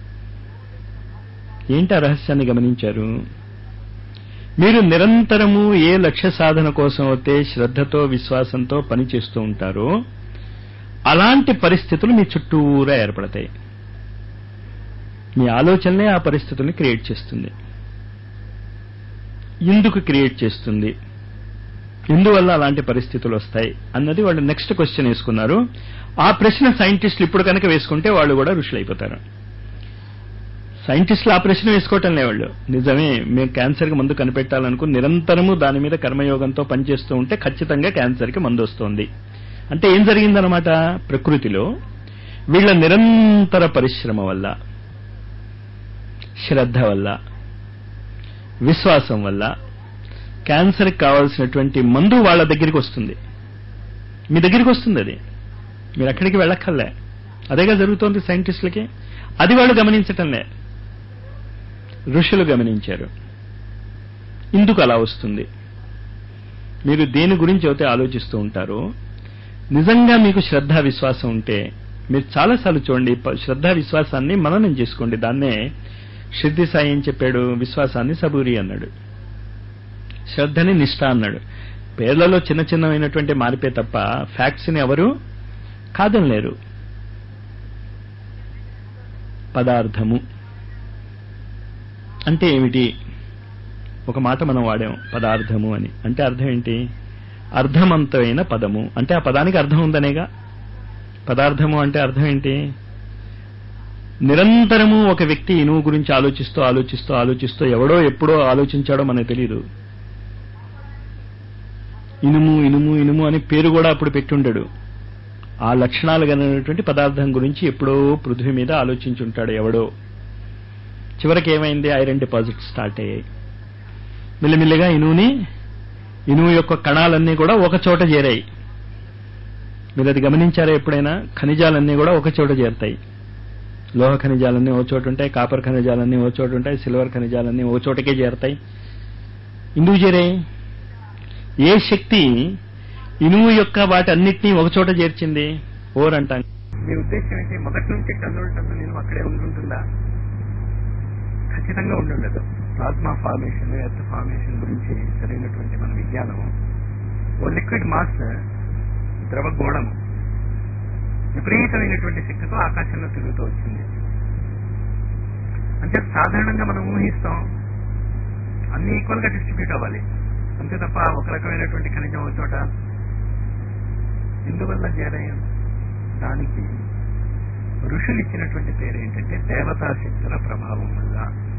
ఏంటి ఆ రహస్యాన్ని గమనించారు మీరు నిరంతరము ఏ లక్ష్య సాధన కోసం అయితే శ్రద్ధతో విశ్వాసంతో పనిచేస్తూ ఉంటారో అలాంటి పరిస్థితులు మీ చుట్టూరా ఏర్పడతాయి మీ ఆలోచనలే ఆ పరిస్థితుల్ని క్రియేట్ చేస్తుంది ఎందుకు క్రియేట్ చేస్తుంది ఎందువల్ల అలాంటి పరిస్థితులు వస్తాయి అన్నది వాళ్ళు నెక్స్ట్ క్వశ్చన్ వేసుకున్నారు ఆ ప్రశ్న సైంటిస్టులు ఇప్పుడు కనుక వేసుకుంటే వాళ్ళు కూడా ఋషులైపోతారు సైంటిస్టులు ఆ ప్రశ్న వేసుకోవటం లే వాళ్ళు నిజమే మేము క్యాన్సర్కి మందు కనిపెట్టాలనుకుని నిరంతరము దాని మీద కర్మయోగంతో పనిచేస్తూ ఉంటే ఖచ్చితంగా క్యాన్సర్కి మందు వస్తోంది అంటే ఏం జరిగిందనమాట ప్రకృతిలో వీళ్ళ నిరంతర పరిశ్రమ వల్ల శ్రద్ధ వల్ల విశ్వాసం వల్ల క్యాన్సర్కి కావాల్సినటువంటి మందు వాళ్ళ దగ్గరికి వస్తుంది మీ దగ్గరికి వస్తుంది అది మీరు అక్కడికి వెళ్ళక్కర్లే అదేగా జరుగుతోంది సైంటిస్టులకి అది వాళ్ళు గమనించటంలే ఋషులు గమనించారు ఇందుకు అలా వస్తుంది మీరు దేని గురించి అయితే ఆలోచిస్తూ ఉంటారో నిజంగా మీకు శ్రద్ధ విశ్వాసం ఉంటే మీరు చాలాసార్లు చూడండి శ్రద్ధ విశ్వాసాన్ని మననం చేసుకోండి దాన్నే సిద్ధి సాయి ఏం చెప్పాడు విశ్వాసాన్ని సబూరి అన్నాడు శ్రద్ధని నిష్ఠ అన్నాడు పేర్లలో చిన్న చిన్నమైనటువంటి మార్పే తప్ప ఫ్యాక్ట్స్ ని ఎవరు కాదనలేరు పదార్థము అంటే ఏమిటి ఒక మాట మనం వాడాం పదార్థము అని అంటే అర్థం ఏంటి అర్థమంతమైన పదము అంటే ఆ పదానికి అర్థం ఉందనేగా పదార్థము అంటే అర్థం ఏంటి నిరంతరము ఒక వ్యక్తి ఇనుము గురించి ఆలోచిస్తూ ఆలోచిస్తూ ఆలోచిస్తూ ఎవడో ఎప్పుడో ఆలోచించాడో మనకు తెలియదు ఇనుము ఇనుము ఇనుము అని పేరు కూడా అప్పుడు పెట్టుండడు ఆ లక్షణాలు కలిగినటువంటి పదార్థం గురించి ఎప్పుడో పృథ్వీ మీద ఆలోచించుంటాడు ఎవడో చివరికి ఏమైంది ఐరన్ డిపాజిట్ స్టార్ట్ అయ్యాయి మెల్లిమెల్లిగా ఇనువుని ఇనుము యొక్క కణాలన్నీ కూడా ఒక చోట చేరాయి మీరు అది గమనించారా ఎప్పుడైనా ఖనిజాలన్నీ కూడా ఒక చోట చేరుతాయి లోహ ఖనిజాలన్నీ ఓ చోటు ఉంటాయి కాపర్ ఖనిజాలన్నీ ఓ చోటు ఉంటాయి సిల్వర్ ఖనిజాలన్నీ ఓ చోటకే చేరతాయి ఎందుకు చేరాయి ఏ శక్తి ఇనుము యొక్క వాటి అన్నిటినీ ఒక చోట చేర్చింది ఓర్ అంటాం మీ ఉద్దేశం ఏంటి మొదటి నుంచి టన్నుల టన్నులు ఇనుము అక్కడే ఉంటుందా ఖచ్చితంగా ఉండదు ప్లాస్మా ఫార్మేషన్ ఎర్త్ ఫార్మేషన్ గురించి సరైనటువంటి మన విజ్ఞానం ఓ లిక్విడ్ మాస్ ద్రవ గోళము విపరీతమైనటువంటి శక్తితో ఆకాశంలో తిరుగుతూ వచ్చింది అంటే సాధారణంగా మనం ఊహిస్తాం అన్ని ఈక్వల్ గా డిస్ట్రిబ్యూట్ అవ్వాలి అంతే తప్ప ఒక రకమైనటువంటి ఖనిజం ఒక చోట ఎందువల్ల చేరాయం దానికి ఋషులు ఇచ్చినటువంటి పేరు ఏంటంటే దేవతా శక్తుల ప్రభావం వల్ల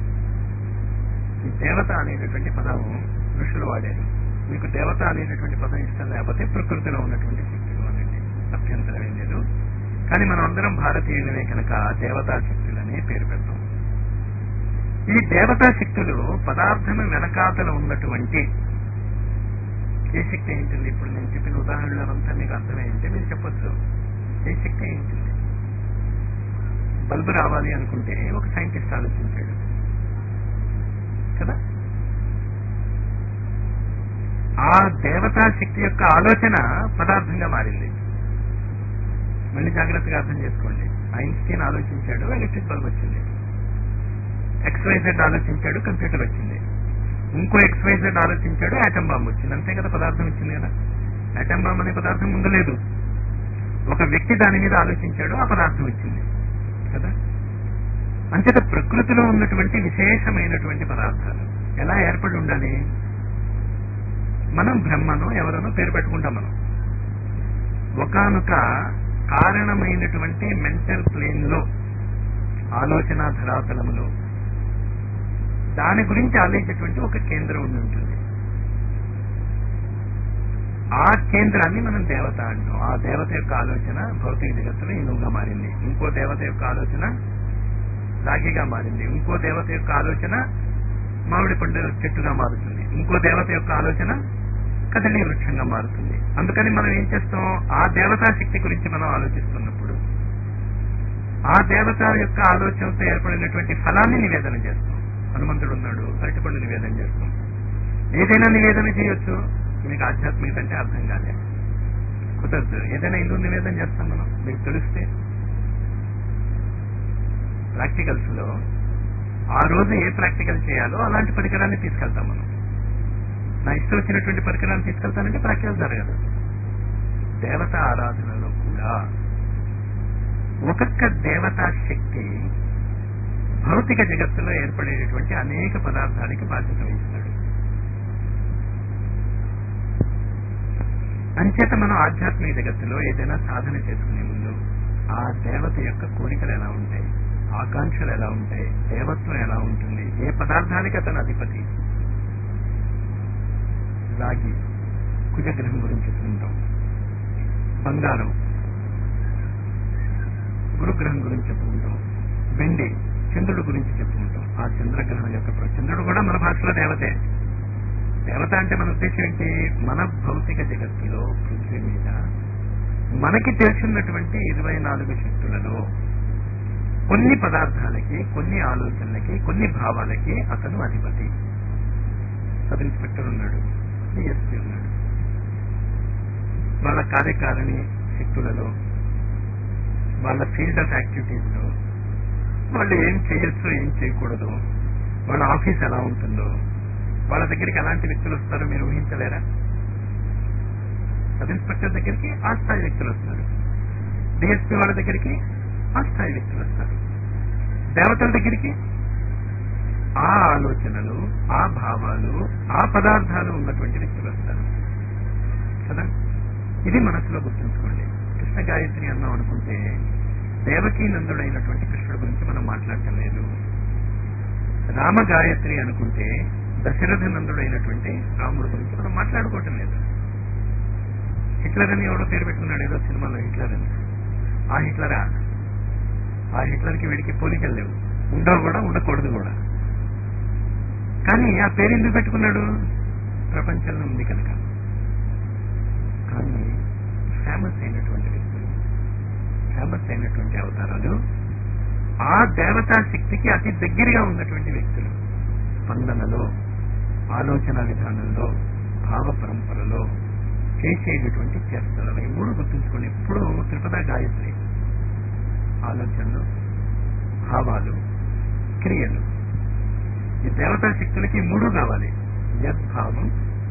ఈ దేవత అనేటటువంటి పదం ఋషులు వాడారు మీకు దేవత అనేటటువంటి పదం ఇష్టం లేకపోతే ప్రకృతిలో ఉన్నటువంటి శక్తులు అనండి అభ్యంతరం ఏం లేదు కానీ మనం అందరం భారతీయులమే కనుక దేవతా శక్తులనే పేరు పెడతాం ఈ దేవతా శక్తులు పదార్థం వెనకాతల ఉన్నటువంటి ఏ శక్తి ఏంటింది ఇప్పుడు నేను చెప్పిన ఉదాహరణలు అంతా మీకు అర్థమైంటే మీరు చెప్పొచ్చు ఏ శక్తి ఏంటింది బల్బు రావాలి అనుకుంటే ఒక సైంటిస్ట్ ఆలోచించాడు కదా ఆ దేవతా శక్తి యొక్క ఆలోచన పదార్థంగా మారింది మళ్ళీ జాగ్రత్తగా అర్థం చేసుకోండి ఐన్స్టీన్ ఆలోచించాడు ఎలక్ట్రిక్ బల్బ్ వచ్చింది ఎక్స్వైజెడ్ ఆలోచించాడు కంప్యూటర్ వచ్చింది ఇంకో ఎక్స్వైజెడ్ ఆలోచించాడు యాటమ్ బాంబ్ వచ్చింది అంతే కదా పదార్థం వచ్చింది కదా యాటమ్ బాంబ్ అనే పదార్థం ముందు లేదు ఒక వ్యక్తి దాని మీద ఆలోచించాడు ఆ పదార్థం వచ్చింది కదా అంచేత ప్రకృతిలో ఉన్నటువంటి విశేషమైనటువంటి పదార్థాలు ఎలా ఏర్పడి ఉండాలి మనం బ్రహ్మను ఎవరనో పేరు పెట్టుకుంటాం మనం ఒకనొక కారణమైనటువంటి మెంటల్ ప్లేన్ లో ఆలోచన ధరాతలములో దాని గురించి ఆలోచించేటువంటి ఒక కేంద్రం ఉండి ఉంటుంది ఆ కేంద్రాన్ని మనం దేవత అంటాం ఆ దేవత యొక్క ఆలోచన భౌతిక జగత్తులో ఇనువుగా మారింది ఇంకో దేవత యొక్క ఆలోచన రాగిగా మారింది ఇంకో దేవత యొక్క ఆలోచన మామిడి పండు చెట్టుగా మారుతుంది ఇంకో దేవత యొక్క ఆలోచన కదలి వృక్షంగా మారుతుంది అందుకని మనం ఏం చేస్తాం ఆ దేవతా శక్తి గురించి మనం ఆలోచిస్తున్నప్పుడు ఆ దేవత యొక్క ఆలోచనతో ఏర్పడినటువంటి ఫలాన్ని నివేదన చేస్తాం హనుమంతుడు ఉన్నాడు అరటిపండు నివేదన చేస్తాం ఏదైనా నివేదన చేయొచ్చు మీకు ఆధ్యాత్మికత అంటే అర్థం కాలే కుదరదు ఏదైనా ఎందుకు నివేదన చేస్తాం మనం మీకు తెలిస్తే ప్రాక్టికల్స్ లో ఆ రోజు ఏ ప్రాక్టికల్ చేయాలో అలాంటి పరికరాన్ని తీసుకెళ్తాం మనం నా ఇష్టం వచ్చినటువంటి పరికరాన్ని తీసుకెళ్తానంటే ప్రాక్టికల్ జరగదు దేవత ఆరాధనలో కూడా ఒక్కొక్క దేవతా శక్తి భౌతిక జగత్తులో ఏర్పడేటటువంటి అనేక పదార్థాలకి బాధ్యత వహిస్తాడు అంచేత మనం ఆధ్యాత్మిక జగత్తులో ఏదైనా సాధన చేసుకునే ముందు ఆ దేవత యొక్క కోరికలు ఎలా ఉంటాయి ఆకాంక్షలు ఎలా ఉంటాయి దేవత్వం ఎలా ఉంటుంది ఏ పదార్థానికి అతను అధిపతి రాగి కుజగ్రహం గురించి చెప్పుకుంటాం బంగారం గురుగ్రహం గురించి చెప్పుకుంటాం వెండి చంద్రుడు గురించి చెప్పుకుంటాం ఆ చంద్రగ్రహం యొక్క ప్ర- చంద్రుడు కూడా మన భాషలో దేవతే దేవత అంటే మన ఉద్దేశం ఏంటి మన భౌతిక జగత్తులో పృథ్వీ మీద మనకి తెలిసినటువంటి ఇరవై నాలుగు శక్తులలో కొన్ని పదార్థాలకి కొన్ని ఆలోచనలకి కొన్ని భావాలకి అతను అధిపతి సబ్ ఇన్స్పెక్టర్ ఉన్నాడు డిఎస్పీ ఉన్నాడు వాళ్ళ కార్యకారిణి శక్తులలో వాళ్ళ ఫీల్డ్ ఆఫ్ యాక్టివిటీస్ లో వాళ్ళు ఏం చేయొచ్చు ఏం చేయకూడదు వాళ్ళ ఆఫీస్ ఎలా ఉంటుందో వాళ్ళ దగ్గరికి ఎలాంటి వ్యక్తులు వస్తారో మీరు ఊహించలేరా సబ్ ఇన్స్పెక్టర్ దగ్గరికి ఆ స్థాయి వ్యక్తులు వస్తారు డిఎస్పీ వాళ్ళ దగ్గరికి ఆ స్థాయి వ్యక్తులు వస్తారు దేవతల దగ్గరికి ఆ ఆలోచనలు ఆ భావాలు ఆ పదార్థాలు ఉన్నటువంటి వ్యక్తులు వస్తారు కదా ఇది మనసులో గుర్తుంచుకోండి కృష్ణ గాయత్రి అన్నాం అనుకుంటే దేవకీ నందుడైనటువంటి కృష్ణుడి గురించి మనం మాట్లాడటం లేదు రామ గాయత్రి అనుకుంటే దశరథ నందుడైనటువంటి రాముడి గురించి మనం మాట్లాడుకోవటం లేదు హిట్లర్ అని ఎవడో పేరు పెట్టుకున్నాడు ఏదో సినిమాలో హిట్లర్ అని ఆ హిట్లరా ఆ హిట్లర్కి వీడికి పోలికలు లేవు ఉండవు కూడా ఉండకూడదు కూడా కానీ ఆ పేరు ఎందుకు పెట్టుకున్నాడు ప్రపంచంలో ఉంది కనుక కానీ ఫేమస్ అయినటువంటి వ్యక్తులు ఫేమస్ అయినటువంటి అవతారాలు ఆ దేవతా శక్తికి అతి దగ్గరగా ఉన్నటువంటి వ్యక్తులు స్పందనలో ఆలోచన విధానంలో భావ పరంపరలో చేసేటటువంటి చేష్టలు ఈ మూడు గుర్తుంచుకోండి ఎప్పుడు త్రిపద గాయత్రి ఆలోచనలు భావాలు క్రియలు ఈ దేవతా శక్తులకి ఈ మూడు కావాలి యద్భావం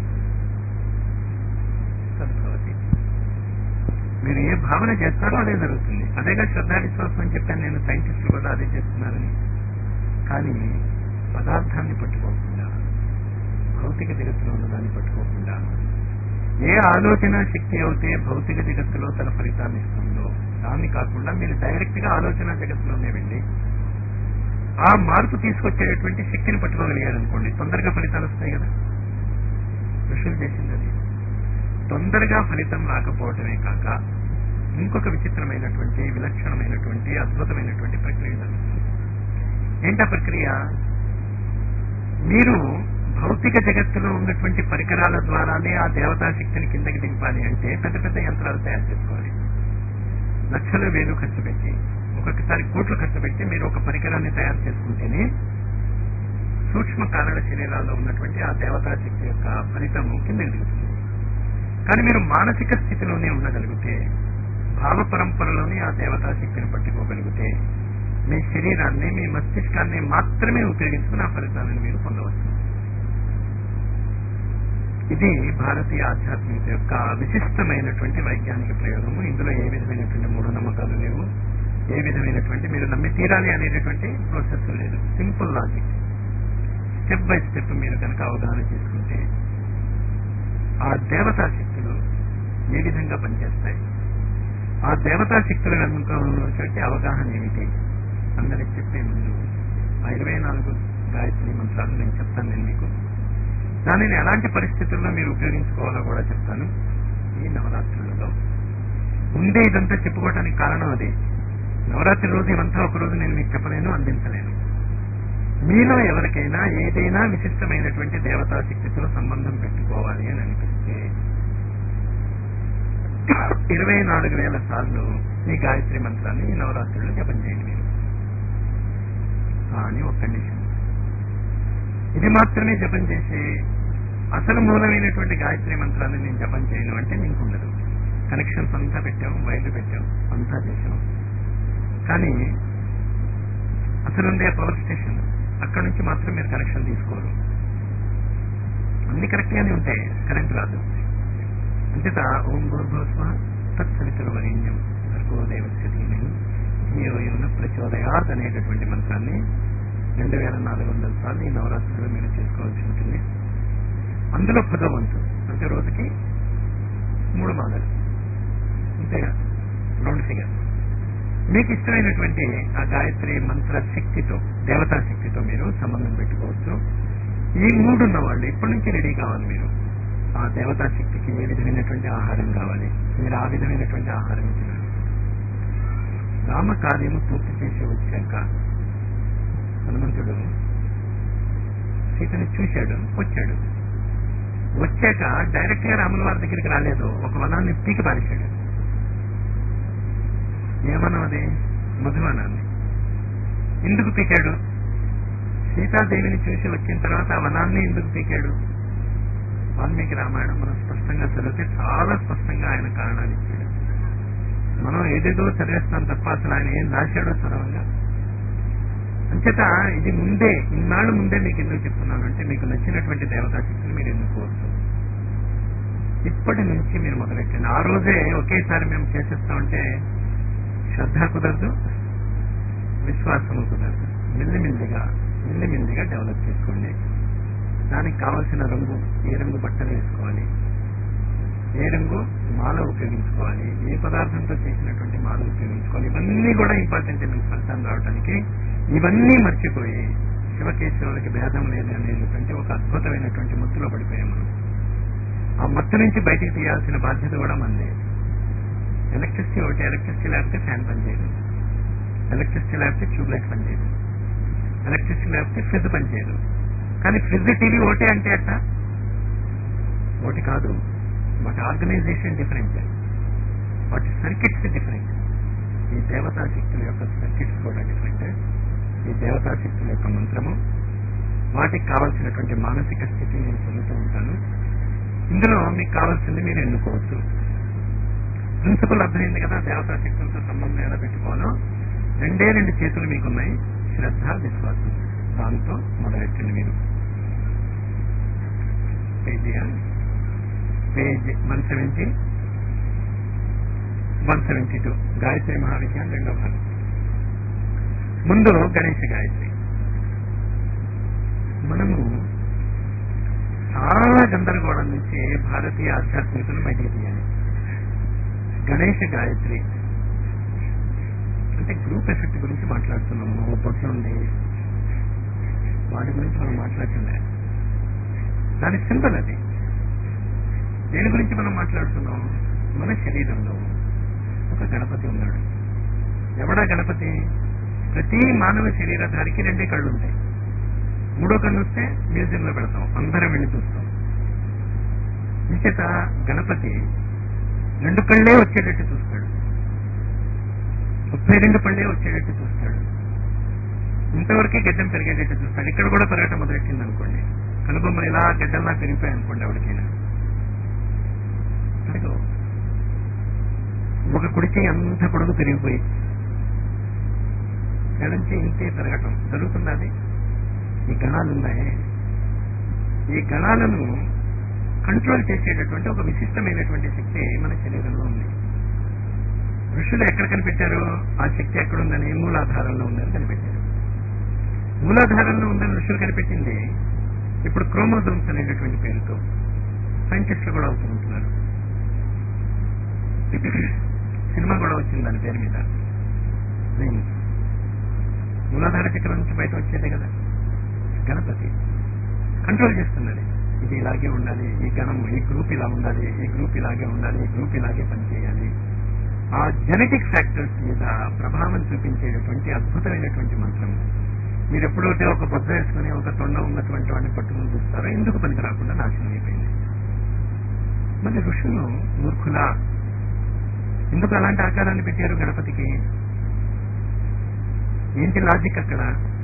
సద్భవతి మీరు ఏ భావన చేస్తారో అదే జరుగుతుంది అదేగా శ్రద్ధా విశ్వాసం అని చెప్పాను నేను సైంటిస్టులు కూడా అదే చేస్తున్నారని కానీ పదార్థాన్ని పట్టుకోకుండా భౌతిక జగత్తులో ఉన్నదాన్ని పట్టుకోకుండా ఏ ఆలోచన శక్తి అయితే భౌతిక జగత్తులో తన ఫలితాన్ని ఇస్తుందో దాన్ని కాకుండా మీరు డైరెక్ట్ గా ఆలోచన జగత్తులోనే వెళ్ళి ఆ మార్పు తీసుకొచ్చేటువంటి శక్తిని పట్టుకోగలిగారు అనుకోండి తొందరగా ఫలితాలు వస్తాయి కదా ఋషులు చేసింది అది తొందరగా ఫలితం రాకపోవటమే కాక ఇంకొక విచిత్రమైనటువంటి విలక్షణమైనటువంటి అద్భుతమైనటువంటి ప్రక్రియ జరుగుతుంది ఏంటా ప్రక్రియ మీరు భౌతిక జగత్తులో ఉన్నటువంటి పరికరాల ద్వారానే ఆ దేవతా శక్తిని కిందకి దింపాలి అంటే పెద్ద పెద్ద యంత్రాలు తయారు చేసుకోవాలి లక్షలు వేలు ఖర్చు పెట్టి ఒక్కొక్కసారి కోట్లు ఖర్చు పెట్టి మీరు ఒక పరికరాన్ని తయారు చేసుకుంటేనే సూక్ష్మ కారణ శరీరాల్లో ఉన్నటువంటి ఆ దేవతా శక్తి యొక్క ఫలితం కిందకి దిగుతుంది కానీ మీరు మానసిక స్థితిలోనే ఉండగలిగితే భావ పరంపరలోనే ఆ దేవతా శక్తిని పట్టుకోగలిగితే మీ శరీరాన్ని మీ మస్తిష్కాన్ని మాత్రమే ఉపయోగించుకుని ఆ ఫలితాలను మీరు పొందవచ్చు ఇది భారతీయ ఆధ్యాత్మికత యొక్క విశిష్టమైనటువంటి వైజ్ఞానిక ప్రయోగము ఇందులో ఏ విధమైనటువంటి మూఢనమ్మకాలు లేవు ఏ విధమైనటువంటి మీరు నమ్మి తీరాలి అనేటటువంటి ప్రాసెస్ లేదు simple logic step by step మీరు కనుక అవగాహన చేసుకుంటే ఆ దేవతా శక్తులు ఏ విధంగా పనిచేస్తాయి ఆ దేవతా శక్తుల వెనుక ఉన్నటువంటి అవగాహన ఏమిటి అందరికి చెప్పే ముందు ఆ ఇరవై నాలుగు గాయత్రి మంత్రాలు నేను చెప్తాను నేను మీకు దానిని ఎలాంటి పరిస్థితుల్లో మీరు ఉపయోగించుకోవాలో కూడా చెప్తాను ఈ నవరాత్రులలో ముందే ఇదంతా చెప్పుకోవడానికి కారణం అదే నవరాత్రి రోజు ఇవంతా ఒక రోజు నేను మీకు చెప్పలేను అందించలేను మీలో ఎవరికైనా ఏదైనా విశిష్టమైనటువంటి దేవతా శక్తితో సంబంధం పెట్టుకోవాలి అని అనిపిస్తే ఇరవై నాలుగు వేల సార్లు ఈ గాయత్రి మంత్రాన్ని ఈ నవరాత్రుల్లో జపం చేయండి మీరు కానీ ఒక కండిషన్ ఇది మాత్రమే జపం చేసి అసలు మూలమైనటువంటి గాయత్రి మంత్రాన్ని నేను జపం చేయను అంటే నీకు ఉండదు కనెక్షన్స్ అంతా పెట్టాము వైర్లు పెట్టాము అంతా చేసాము కానీ అసలు ఉండే పవర్ స్టేషన్ అక్కడ నుంచి మాత్రం మీరు కనెక్షన్ తీసుకోరు అన్ని కరెక్ట్ గానే ఉంటాయి కరెంట్ రాదు అంచేత ఓం భూర్భోస్వ తత్సవితులవరేణ్యం భర్గోదేవస్య ధీమహి ధియో యోన ప్రచోదయాత్ అనేటటువంటి మంత్రాన్ని రెండు వేల నాలుగు వందల సార్లు ఈ నవరాత్రులు మీరు చేసుకోవాల్సి ఉంటుంది అందులో పదో వంతు అంటే రోజుకి మూడు మాలలు అంతేగా రౌండ్ ఫిగర్ మీకు ఇష్టమైనటువంటి ఆ గాయత్రి మంత్ర శక్తితో దేవతా శక్తితో మీరు సంబంధం పెట్టుకోవచ్చు ఈ మూడు ఉన్న వాళ్ళు ఇప్పటి నుంచి రెడీ కావాలి మీరు ఆ దేవతా శక్తికి ఏ విధమైనటువంటి ఆహారం కావాలి మీరు ఆ విధమైనటువంటి ఆహారం తినాలి రామ కార్యము పూర్తి చేసి వచ్చాక హనుమంతుడు సీతని చూశాడు వచ్చాడు వచ్చాక డైరెక్ట్ గా రాముల వారి దగ్గరికి రాలేదు ఒక వనాన్ని పీకి పారేశాడు ఏమనం అది మధువనాన్ని ఎందుకు పీకాడు సీతాదేవిని చూసి వచ్చిన తర్వాత ఆ వనాన్ని ఎందుకు పీకాడు వాల్మీకి రామాయణం మనం స్పష్టంగా చదివితే చాలా స్పష్టంగా ఆయన కారణాలు ఇచ్చాడు మనం ఏదేదో చదివేస్తాం తప్ప అసలు ఆయన ఏం రాశాడో చదవంగా అంచేత ఇది ముందే ఇన్నాళ్ళు ముందే మీకు ఎందుకు చెప్తున్నాను అంటే మీకు నచ్చినటువంటి దేవతా శక్తిని మీరు ఎన్నుకోవచ్చు ఇప్పటి నుంచి మీరు మొదలెట్టండి ఆ రోజే ఒకేసారి మేము చేసేస్తామంటే శ్రద్ధ కుదరదు విశ్వాసము కుదరదు మెల్లిమెల్లిగా మెల్లిమెల్లిగా డెవలప్ చేసుకోండి దానికి కావలసిన రంగు ఏ రంగు బట్టలు వేసుకోవాలి ఏ రంగు మాల ఉపయోగించుకోవాలి ఏ పదార్థంతో చేసినటువంటి మాల ఉపయోగించుకోవాలి ఇవన్నీ కూడా ఇంపార్టెంట్ మీకు ఫలితం రావడానికి ఇవన్నీ మర్చిపోయి శివకేశ్వరులకి భేదం లేదు అనేటువంటి ఒక అద్భుతమైనటువంటి మత్తులో పడిపోయాం మనం ఆ మత్తు నుంచి బయటికి తీయాల్సిన బాధ్యత కూడా మనదే ఎలక్ట్రిసిటీ ఒకటి ఎలక్ట్రిసిటీ లేకపోతే ఫ్యాన్ పనిచేయదు ఎలక్ట్రిసిటీ లేకపోతే ట్యూబ్ లైట్ పనిచేయదు ఎలక్ట్రిసిటీ లేకపోతే ఫ్రిడ్జ్ పనిచేయదు కానీ ఫ్రిడ్జ్ టీవీ ఒకటే అంటే అట్ట ఒకటి కాదు వాటి ఆర్గనైజేషన్ డిఫరెంట్ వాటి సర్కిట్స్ డిఫరెంట్ ఈ దేవతా శక్తుల యొక్క సర్కిట్స్ కూడా డిఫరెంట్ ఈ దేవతా శక్తుల యొక్క మంత్రము వాటికి కావలసినటువంటి మానసిక స్థితిని నేను పొందుతూ ఉంటాను ఇందులో మీకు కావాల్సింది మీరు ఎన్నుకోవచ్చు ప్రిన్సిపల్ అర్థమైంది కదా దేవతా శక్తులతో సంబంధం ఎలా పెట్టుకోవాలో రెండే రెండు చేతులు మీకున్నాయి శ్రద్ధ విశ్వాసం దాంతో మొదలెట్టండి మీరు page page one seventy one seventy two Gayatri మహావిజ్ఞానం రెండో భాగం ముందు గణేష గాయత్రి మనము చాలా గందరగోళం నుంచి భారతీయ ఆధ్యాత్మికతను బయటికి తీయాలి గణేష గాయత్రి అంటే గ్రూప్ ఎఫెక్ట్ గురించి మాట్లాడుతున్నాము ఓ పొట్ల ఉంది వాటి గురించి మనం మాట్లాడుతుండే దాని సింబల్ అది దేని గురించి మనం మాట్లాడుతున్నాం మన శరీరంలో ఒక గణపతి ఉన్నాడు ఎవడా గణపతి ప్రతి మానవ శరీరధారికి రెండే కళ్ళు ఉంటాయి మూడో కన్ను వస్తే మ్యూజియంలో పెడతాం అందరం వెళ్ళి చూస్తాం నిశ్చిత గణపతి రెండు కళ్ళే వచ్చేటట్టు చూస్తాడు ముప్పై రెండు పళ్ళే వచ్చేటట్టు చూస్తాడు ఇంతవరకే గడ్డం పెరిగేటట్టు చూస్తాడు ఇక్కడ కూడా పెరగటం మొదలెట్టింది అనుకోండి కనుబొమ్మలు ఇలా గడ్డల్లా పెరిగిపోయాయి అనుకోండి ఎవరికైనా పెరగవు ఒక కుడికి అంత పొడుగు పెరిగిపోయి ఎడంచి ఇంతే పెరగటం జరుగుతుంది అది ఈ గణాలు ఉన్నాయి ఈ గణాలను కంట్రోల్ చేసేటటువంటి ఒక విశిష్టమైనటువంటి శక్తి మన శరీరంలో ఉంది ఋషులు ఎక్కడ కనిపెట్టారు ఆ శక్తి ఎక్కడుందని మూలాధారంలో ఉందని కనిపెట్టారు మూలాధారంలో ఉందని ఋషులు కనిపెట్టింది ఇప్పుడు క్రోమోజోమ్స్ అనేటటువంటి పేరుతో సైంటిస్టులు కూడా అవుతుంటున్నారు సినిమా కూడా వచ్చింది దాని పేరు మీద మూలాధార చక్రం నుంచి బయట వచ్చేదే కదా గణపతి కంట్రోల్ చేస్తున్నది ఇది ఇలాగే ఉండాలి ఈ గణం ఈ గ్రూప్ ఇలా ఉండాలి ఈ గ్రూప్ ఇలాగే ఉండాలి ఈ గ్రూప్ ఇలాగే పనిచేయాలి ఆ జెనెటిక్ ఫ్యాక్టర్స్ మీద ప్రభావం చూపించేటటువంటి అద్భుతమైనటువంటి మంత్రం మీరు ఎప్పుడైతే ఒక బొద్ద వేసుకుని ఒక తొండ ఉన్నటువంటి వాడిని పట్టుకుని చూస్తారో ఎందుకు పనికి రాకుండా నాశనం అయిపోయింది మరి ఋషులు మూర్ఖులా ఎందుకు అలాంటి ఆకారాన్ని పెట్టారు గణపతికి ఏంటి లాజిక్ అక్కడ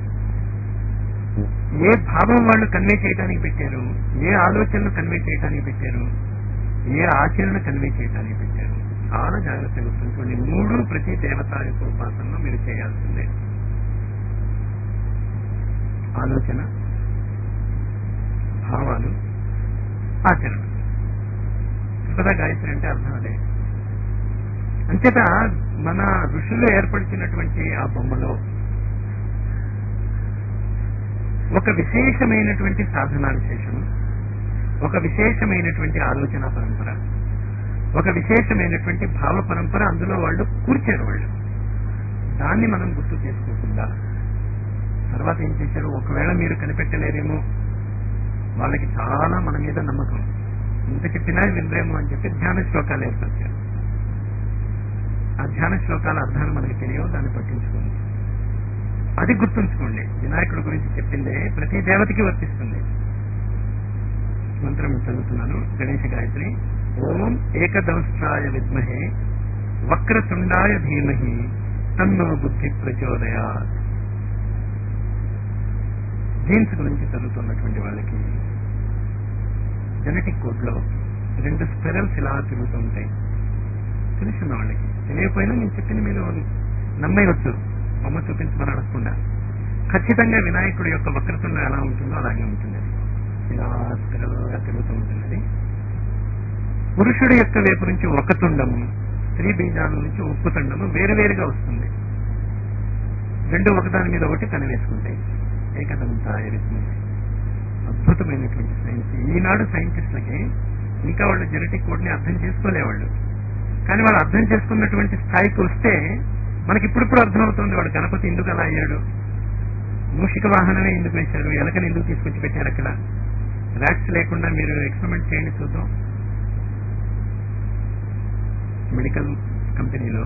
ఏ భావం వాళ్ళు కన్వే చేయడానికి పెట్టారు ఏ ఆలోచనలు కన్వే చేయడానికి పెట్టారు ఏ ఆచరణ కన్వే చేయడానికి పెట్టారు చాలా జాగ్రత్తగా గుర్తుంచుకోండి మూడు ప్రతి దేవత యొక్క ఉపాసనలో మీరు చేయాల్సిందే ఆలోచన భావాలు ఆచరణ త్రిపద గాయత్రి అంటే అర్థం అదే అంచేత మన ఋషులు ఏర్పరిచినటువంటి ఆ బొమ్మలో ఒక విశేషమైనటువంటి సాధనా విశేషము ఒక విశేషమైనటువంటి ఆలోచన పరంపర ఒక విశేషమైనటువంటి భావ పరంపర అందులో వాళ్ళు కూర్చారు వాళ్ళు దాన్ని మనం గుర్తు చేసుకోకుండా తర్వాత ఏం చేశారు ఒకవేళ మీరు కనిపెట్టలేరేమో వాళ్ళకి చాలా మన మీద నమ్మకం ఇంత చెప్పినా వినరేమో అని చెప్పి ధ్యాన శ్లోకాలు ఏర్పరిచారు ఆ ధ్యాన శ్లోకాల అర్థాలు మనకి తెలియవు దాన్ని పట్టించుకోండి అది గుర్తుంచుకోండి వినాయకుడి గురించి చెప్పిందే ప్రతి దేవతకి వర్తిస్తుంది మంత్రం చదువుతున్నాను గణేష గాయత్రి ఓం ఏకదంష్ట్రాయ విద్మహే వక్రతుండాయ ధీమహి తన్నో బుద్ధి ప్రచోదయా జీన్స్ గురించి చదువుతున్నటువంటి వాళ్ళకి జెనెటిక్ కోడ్ లో రెండు స్పెరల్స్ ఇలా తిరుగుతూ ఉంటాయి తెలుసున్న వాళ్ళకి తెలియకపోయినా నేను చెప్పిన మీరు నమ్మేయవచ్చు బొమ్మ చూపించమని అడగకుండా ఖచ్చితంగా వినాయకుడి యొక్క వక్రతుండ ఎలా ఉంటుందో అలాగే ఉంటుంది అది ఇలా స్పెరల్గా తిరుగుతూ ఉంటుంది అది పురుషుడి యొక్క వైపు నుంచి ఒక తుండము స్త్రీ బీజాల నుంచి ఉప్పు తుండము వేరువేరుగా వస్తుంది రెండు ఒకదాని మీద ఒకటి కనివేసుకుంటాయి ఏకదంతాయ విద్మహే అద్భుతమైనటువంటి సైన్స్ ఈనాడు సైంటిస్టులకి ఇంకా వాళ్ళు జెనెటిక్ కోడ్ ని అర్థం చేసుకోలేవాళ్ళు కానీ వాళ్ళు అర్థం చేసుకున్నటువంటి స్థాయికి వస్తే మనకి ఇప్పుడిప్పుడు అర్థమవుతుంది వాడు గణపతి ఎందుకు అలా అయ్యాడు మూషిక వాహనమే ఎందుకు వేశారు ఎలకని ఎందుకు తీసుకొచ్చి పెట్టారు అక్కడ ర్యాక్స్ లేకుండా మీరు ఎక్స్పెరిమెంట్ చేయండి చూద్దాం మెడికల్ కంపెనీలో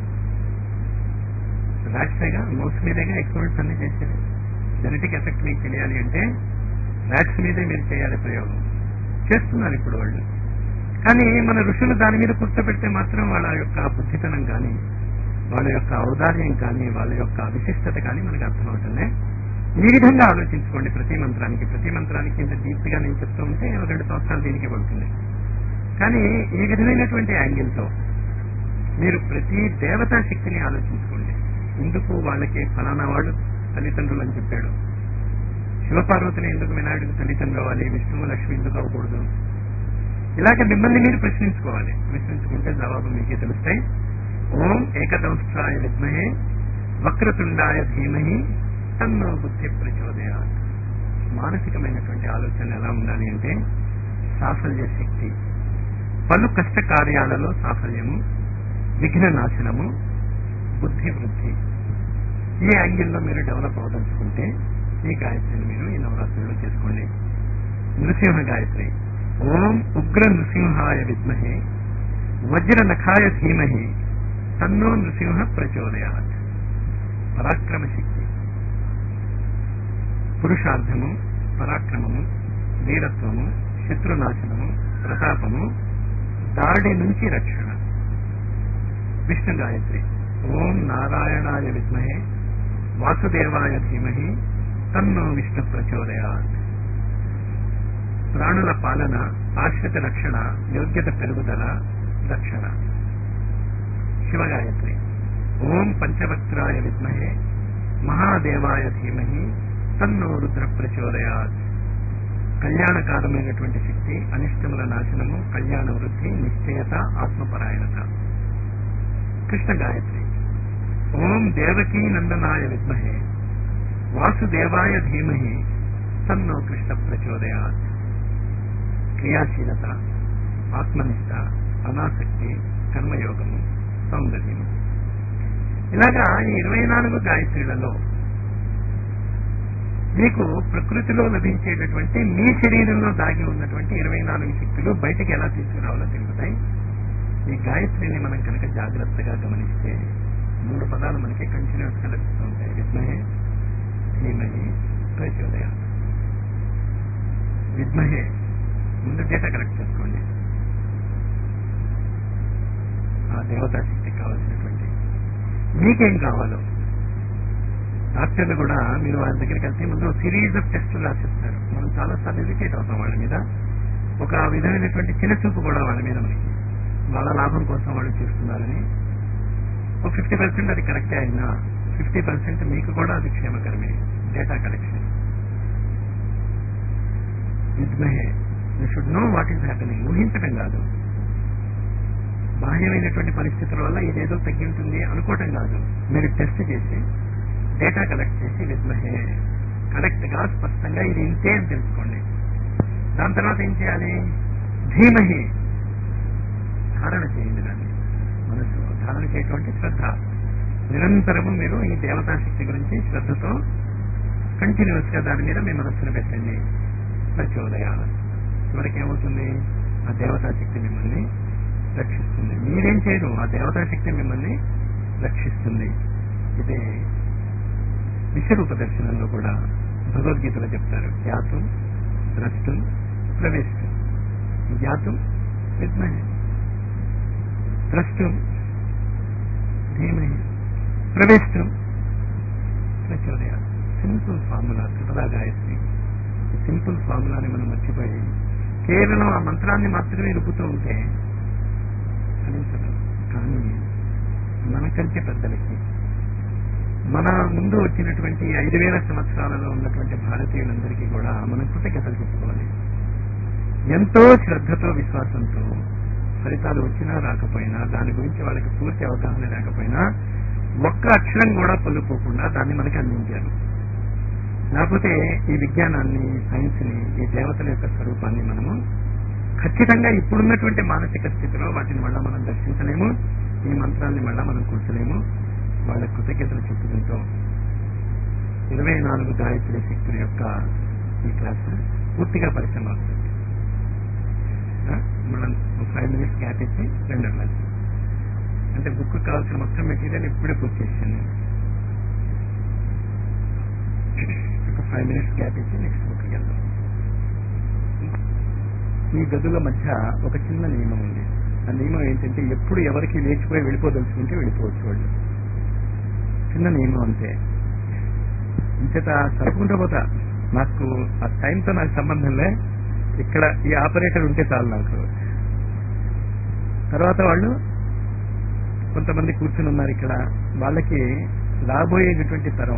ర్యాక్సేగా మౌస్ మీదేగా ఎక్స్పెరిమెంట్స్ అన్ని చేసేది జెనెటిక్ ఎఫెక్ట్ మీకు తెలియాలి అంటే ర్యాక్స్ మీదే మీరు చేయాలి ప్రయోగం చేస్తున్నారు ఇప్పుడు వాళ్ళు కానీ మన ఋషులు దాని మీద కూర్చోబెడితే మాత్రం వాళ్ళ యొక్క బుద్ధితనం కానీ వాళ్ళ యొక్క ఔదార్యం కానీ వాళ్ళ యొక్క విశిష్టత కానీ మనకు అర్థమవుతుంది ఈ విధంగా ఆలోచించుకోండి ప్రతి మంత్రానికి ప్రతి మంత్రానికి ఇంత డీప్ గా నేను చెప్తూ ఉంటే రెండు సంవత్సరాలు దీనికి పడుతుంది కానీ ఈ విధమైనటువంటి యాంగిల్తో మీరు ప్రతి దేవతా శక్తిని ఆలోచించుకోండి ఎందుకు వాళ్ళకి ఫలానా వాళ్ళు తల్లిదండ్రులు అని చెప్పాడు శివపార్వతిని ఎందుకు వినాయకుడికి తల్లిదండ్రులు అవ్వాలి విష్ణువు లక్ష్మి ఎందుకు అవ్వకూడదు ఇలాగ మిమ్మల్ని మీరు ప్రశ్నించుకోవాలి ప్రశ్నించుకుంటే జవాబు మీకే తెలుస్తాయి ఓం ఏకదంష్ట్రాయ విద్మహే వక్రతుండాయ ధీమహి తన్నో బుద్ధి ప్రచోదయ మానసికమైనటువంటి ఆలోచన ఎలా ఉండాలి అంటే సాఫల్య శక్తి పలు కష్ట కార్యాలలో సాఫల్యము విఘ్న నాశనము బుద్ధి వృద్ధి ఈ యాంగిల్లో మీరు డెవలప్ అవదలుచుకుంటే ఈ గాయత్రిని మీరు ఈ నవరాత్రుల్లో చేసుకోండి నృసింహ గాయత్రి ఓం ఉగ్ర నృసింహాయ విద్మహే వజ్ర నఖాయ ధీమహి తన్నో నృసింహ ప్రచోదయాత్ పరాక్రమ శక్తి పురుషార్థము పరాక్రమము వీరత్వము శత్రునాశనము ప్రతాపము దాడి నుంచి రక్షణ విష్ణు గాయత్రి ఓం నారాయణాయ విద్మహే వాసుదేవాయ ధీమహి తన్నో విష్ణు ప్రచోదయాత్ ప్రాణుల పాలన ఆశ్రిత రక్షణ యోగ్యత పెరుగుదల రక్షణ శివగాయత్రి ఓం పంచవక్త్రాయ విద్మహే మహాదేవాయ ధీమహి తన్నో రుద్ర ప్రచోదయాత్ కళ్యాణకారమైనటువంటి శక్తి అనిష్టముల నాశనము కళ్యాణ వృద్ధి నిశ్చయత ఆత్మపరాయణత కృష్ణ గాయత్రి ఓం దేవకీ నందనాయ విద్మహే వాసుదేవాయ ధీమహి తన్నో కృష్ణ ప్రచోదయాత్ క్రియాశీలత ఆత్మనిష్ట అనాసక్తి కర్మయోగము సౌందర్యము ఇలాగా ఈ ఇరవై నాలుగు గాయత్రులలో మీకు ప్రకృతిలో లభించేటటువంటి మీ శరీరంలో దాగి ఉన్నటువంటి ఇరవై నాలుగు శక్తులు బయటికి ఎలా తీసుకురావాలో తెలుగుతాయి ఈ గాయత్రిని మనం కనుక జాగ్రత్తగా గమనిస్తే మూడు పదాలు మనకి కంటిన్యూస్ గా లభిస్తూ ఉంటాయి విద్మహే ధీమహి ప్రచోదయ విద్మహే ముందు డేటా కలెక్ట్ చేసుకోండి ఆ దేవతా శక్తికి కావాల్సినటువంటి మీకేం కావాలో డాక్టర్లు కూడా మీరు వాళ్ళ దగ్గరికి వెళ్తే ముందు సిరీస్ ఆఫ్ టెస్టులు రాసిస్తారు మనం చాలా సార్లు ఎడ్యుకేట్ అవుతాం వాళ్ళ మీద ఒక విధమైనటువంటి చిన్న చూపు కూడా వాళ్ళ మీద మనకి వాళ్ళ లాభం కోసం వాళ్ళు చేస్తున్నారని ఒక ఫిఫ్టీ పర్సెంట్ అది కరెక్టే అయినా ఫిఫ్టీ పర్సెంట్ మీకు కూడా అది క్షేమకరమే డేటా కలెక్షన్ విద్మహే you should know what is happening ఊహించడం కాదు బాహ్యమైనటువంటి పరిస్థితుల వల్ల ఇదేదో తగ్గి ఉంటుంది అనుకోవటం కాదు మీరు టెస్ట్ చేసి డేటా కలెక్ట్ చేసి విద్మహే కరెక్ట్ గా స్పష్టంగా ఇది ఇంతే అని తెలుసుకోండి దాని తర్వాత ఏం చేయాలి ధీమహి ధారణ చేయండి దాన్ని మనసు ధారణ చేయటువంటి శ్రద్ధ నిరంతరము మీరు ఈ దేవతా శక్తి గురించి శ్రద్ధతో కంటిన్యూస్ గా దాని మీద మీ మనస్సును పెట్టండి ప్రచోదయ చివరికి ఏమవుతుంది ఆ దేవతా శక్తి మిమ్మల్ని రక్షిస్తుంది మీరేం చేయరు ఆ దేవతా శక్తి మిమ్మల్ని రక్షిస్తుంది ఇది విశ్వరూప దర్శనంలో కూడా భగవద్గీతలో చెప్తారు జ్ఞాతం ద్రష్టం ప్రవేశం జ్ఞాతం విద్మహే ద్రష్టం ధీమహి ప్రవేశం ప్రచోదయ సింపుల్ ఫార్ములా త్రిపదా గాయత్రి సింపుల్ ఫార్ములాని మనం మర్చిపోయి కేవలం ఆ మంత్రాన్ని మాత్రమే రుపుతూ ఉంటే ఫలించదు కానీ మనకంటే పెద్దలకి మన ముందు వచ్చినటువంటి ఐదు వేల సంవత్సరాలలో ఉన్నటువంటి భారతీయులందరికీ కూడా మనం కృతజ్ఞతలు చెప్పుకోవాలి ఎంతో శ్రద్ధతో విశ్వాసంతో ఫలితాలు వచ్చినా రాకపోయినా దాని గురించి వాళ్ళకి పూర్తి అవగాహన లేకపోయినా ఒక్క అక్షరం కూడా పొల్లుపోకుండా దాన్ని మనకి అందించారు లేకపోతే ఈ విజ్ఞానాన్ని సైన్స్ ని ఈ దేవతల యొక్క స్వరూపాన్ని మనము ఖచ్చితంగా ఇప్పుడున్నటువంటి మానసిక స్థితిలో వాటిని మళ్ళా మనం దర్శించలేము ఈ మంత్రాన్ని మళ్ళా మనం కూర్చోలేము వాళ్ళ కృతజ్ఞతలు చెప్పుకుంటూ ఇరవై నాలుగు గాయత్రి శక్తుల యొక్క ఈ క్లాస్ పూర్తిగా పరిచయం అవుతుంది మనం ఫైవ్ మినిట్స్ గ్యాప్ ఇచ్చి రెండో క్లాస్ అంటే బుక్ కావాల్సిన మొత్తం మెటీరియల్ ఇప్పుడే పూర్తి చేశాను ఒక ఫైవ్ మినిట్స్ గ్యాప్ ఇచ్చి నెక్స్ట్ బుక్ వెళ్దాం ఈ గదుల మధ్య ఒక చిన్న నియమం ఉంది ఆ నియమం ఏంటంటే ఎప్పుడు ఎవరికి లేచిపోయి వెళ్ళిపోదలుచుకుంటే వెళ్ళిపోవచ్చు వాళ్ళు చిన్న నియమం అంతే ఇంచేత సరుకుంటూ పోతా నాకు ఆ టైంతో నాకు సంబంధం లే ఇక్కడ ఈ ఆపరేటర్ ఉంటే చాలు నాకు తర్వాత వాళ్ళు కొంతమంది కూర్చుని ఉన్నారు ఇక్కడ వాళ్ళకి రాబోయేటటువంటి తరం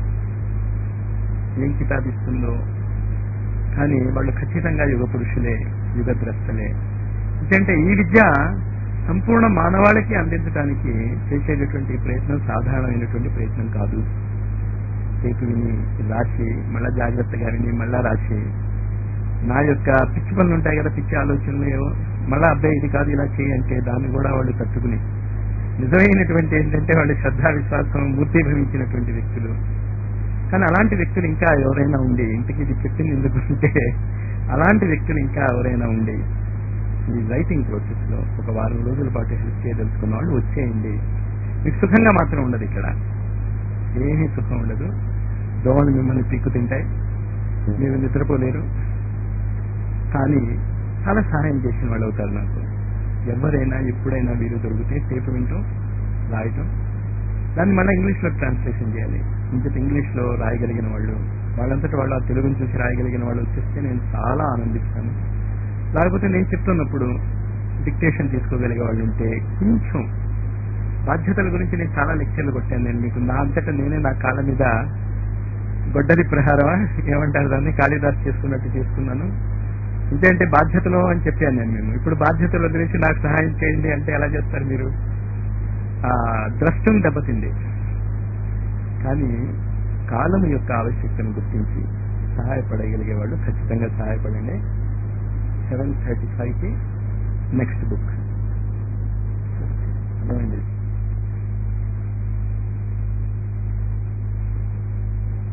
ఏం కితాబిస్తుందో కానీ వాళ్ళు ఖచ్చితంగా యుగ పురుషులే యుగద్రష్టలే ఎందుకంటే ఈ విద్య సంపూర్ణ మానవాళికి అందించడానికి చేసేటటువంటి ప్రయత్నం సాధారణమైనటువంటి ప్రయత్నం కాదు రేపు విని రాసి మళ్ళా జాగ్రత్తగా విని మళ్ళా రాసి నా యొక్క పిచ్చి పనులు ఉంటాయి కదా పిచ్చి ఆలోచనలు ఏవో మళ్ళా అబ్బాయి ఇది కాదు ఇలా చేయి అంటే దాన్ని కూడా వాళ్ళు తట్టుకుని నిజమైనటువంటి ఏంటంటే వాళ్ళు శ్రద్ధా విశ్వాసం మూర్తిభవించినటువంటి వ్యక్తులు కానీ అలాంటి వ్యక్తులు ఇంకా ఎవరైనా ఉండి ఇంటికి ఇది చెప్పింది ఎందుకుంటే అలాంటి వ్యక్తులు ఇంకా ఎవరైనా ఉండి ఈ రైటింగ్ ప్రాసెస్ లో ఒక వారం రోజుల పాటు హెల్ప్ చేయదలుచుకున్న వాళ్ళు వచ్చేయండి మీకు సుఖంగా మాత్రం ఉండదు ఇక్కడ ఏమీ సుఖం ఉండదు దోమలు మిమ్మల్ని పీక్కు తింటాయి మీరు నిద్రపోలేరు కానీ చాలా సహాయం చేసిన వాళ్ళు అవుతారు నాకు ఎవరైనా ఎప్పుడైనా వీరు దొరికితే టేపు వింటూ రాయటం దాన్ని మళ్ళీ ఇంగ్లీష్ లో ట్రాన్స్లేషన్ చేయాలి ఇంకొక ఇంగ్లీష్ లో రాయగలిగిన వాళ్ళు వాళ్ళంతటి వాళ్ళు ఆ తెలుగుని చూసి రాయగలిగిన వాళ్ళు వచ్చేస్తే నేను చాలా ఆనందిస్తాను లేకపోతే నేను చెప్తున్నప్పుడు డిక్టేషన్ తీసుకోగలిగే వాళ్ళు ఉంటే కొంచెం బాధ్యతల గురించి నేను చాలా లెక్చర్లు కొట్టాను నేను మీకు నా అంతటా నేనే నా కాళ్ళ మీద గొడ్డలి ప్రహారమా ఏమంటారు దాన్ని కాళిదాస్ చేసుకున్నట్టు చేసుకున్నాను ఇంకేంటే బాధ్యతలు అని చెప్పాను నేను మేము ఇప్పుడు బాధ్యతల గురించి నాకు సహాయం చేయండి అంటే ఎలా చేస్తారు మీరు ఆ ద్రష్టం దెబ్బతింది కానీ కాలం యొక్క ఆవశ్యకతను గుర్తించి సహాయపడగలిగే వాళ్ళు ఖచ్చితంగా సహాయపడండి సెవెన్ థర్టీ ఫైవ్ కి నెక్స్ట్ బుక్ అర్థమైంది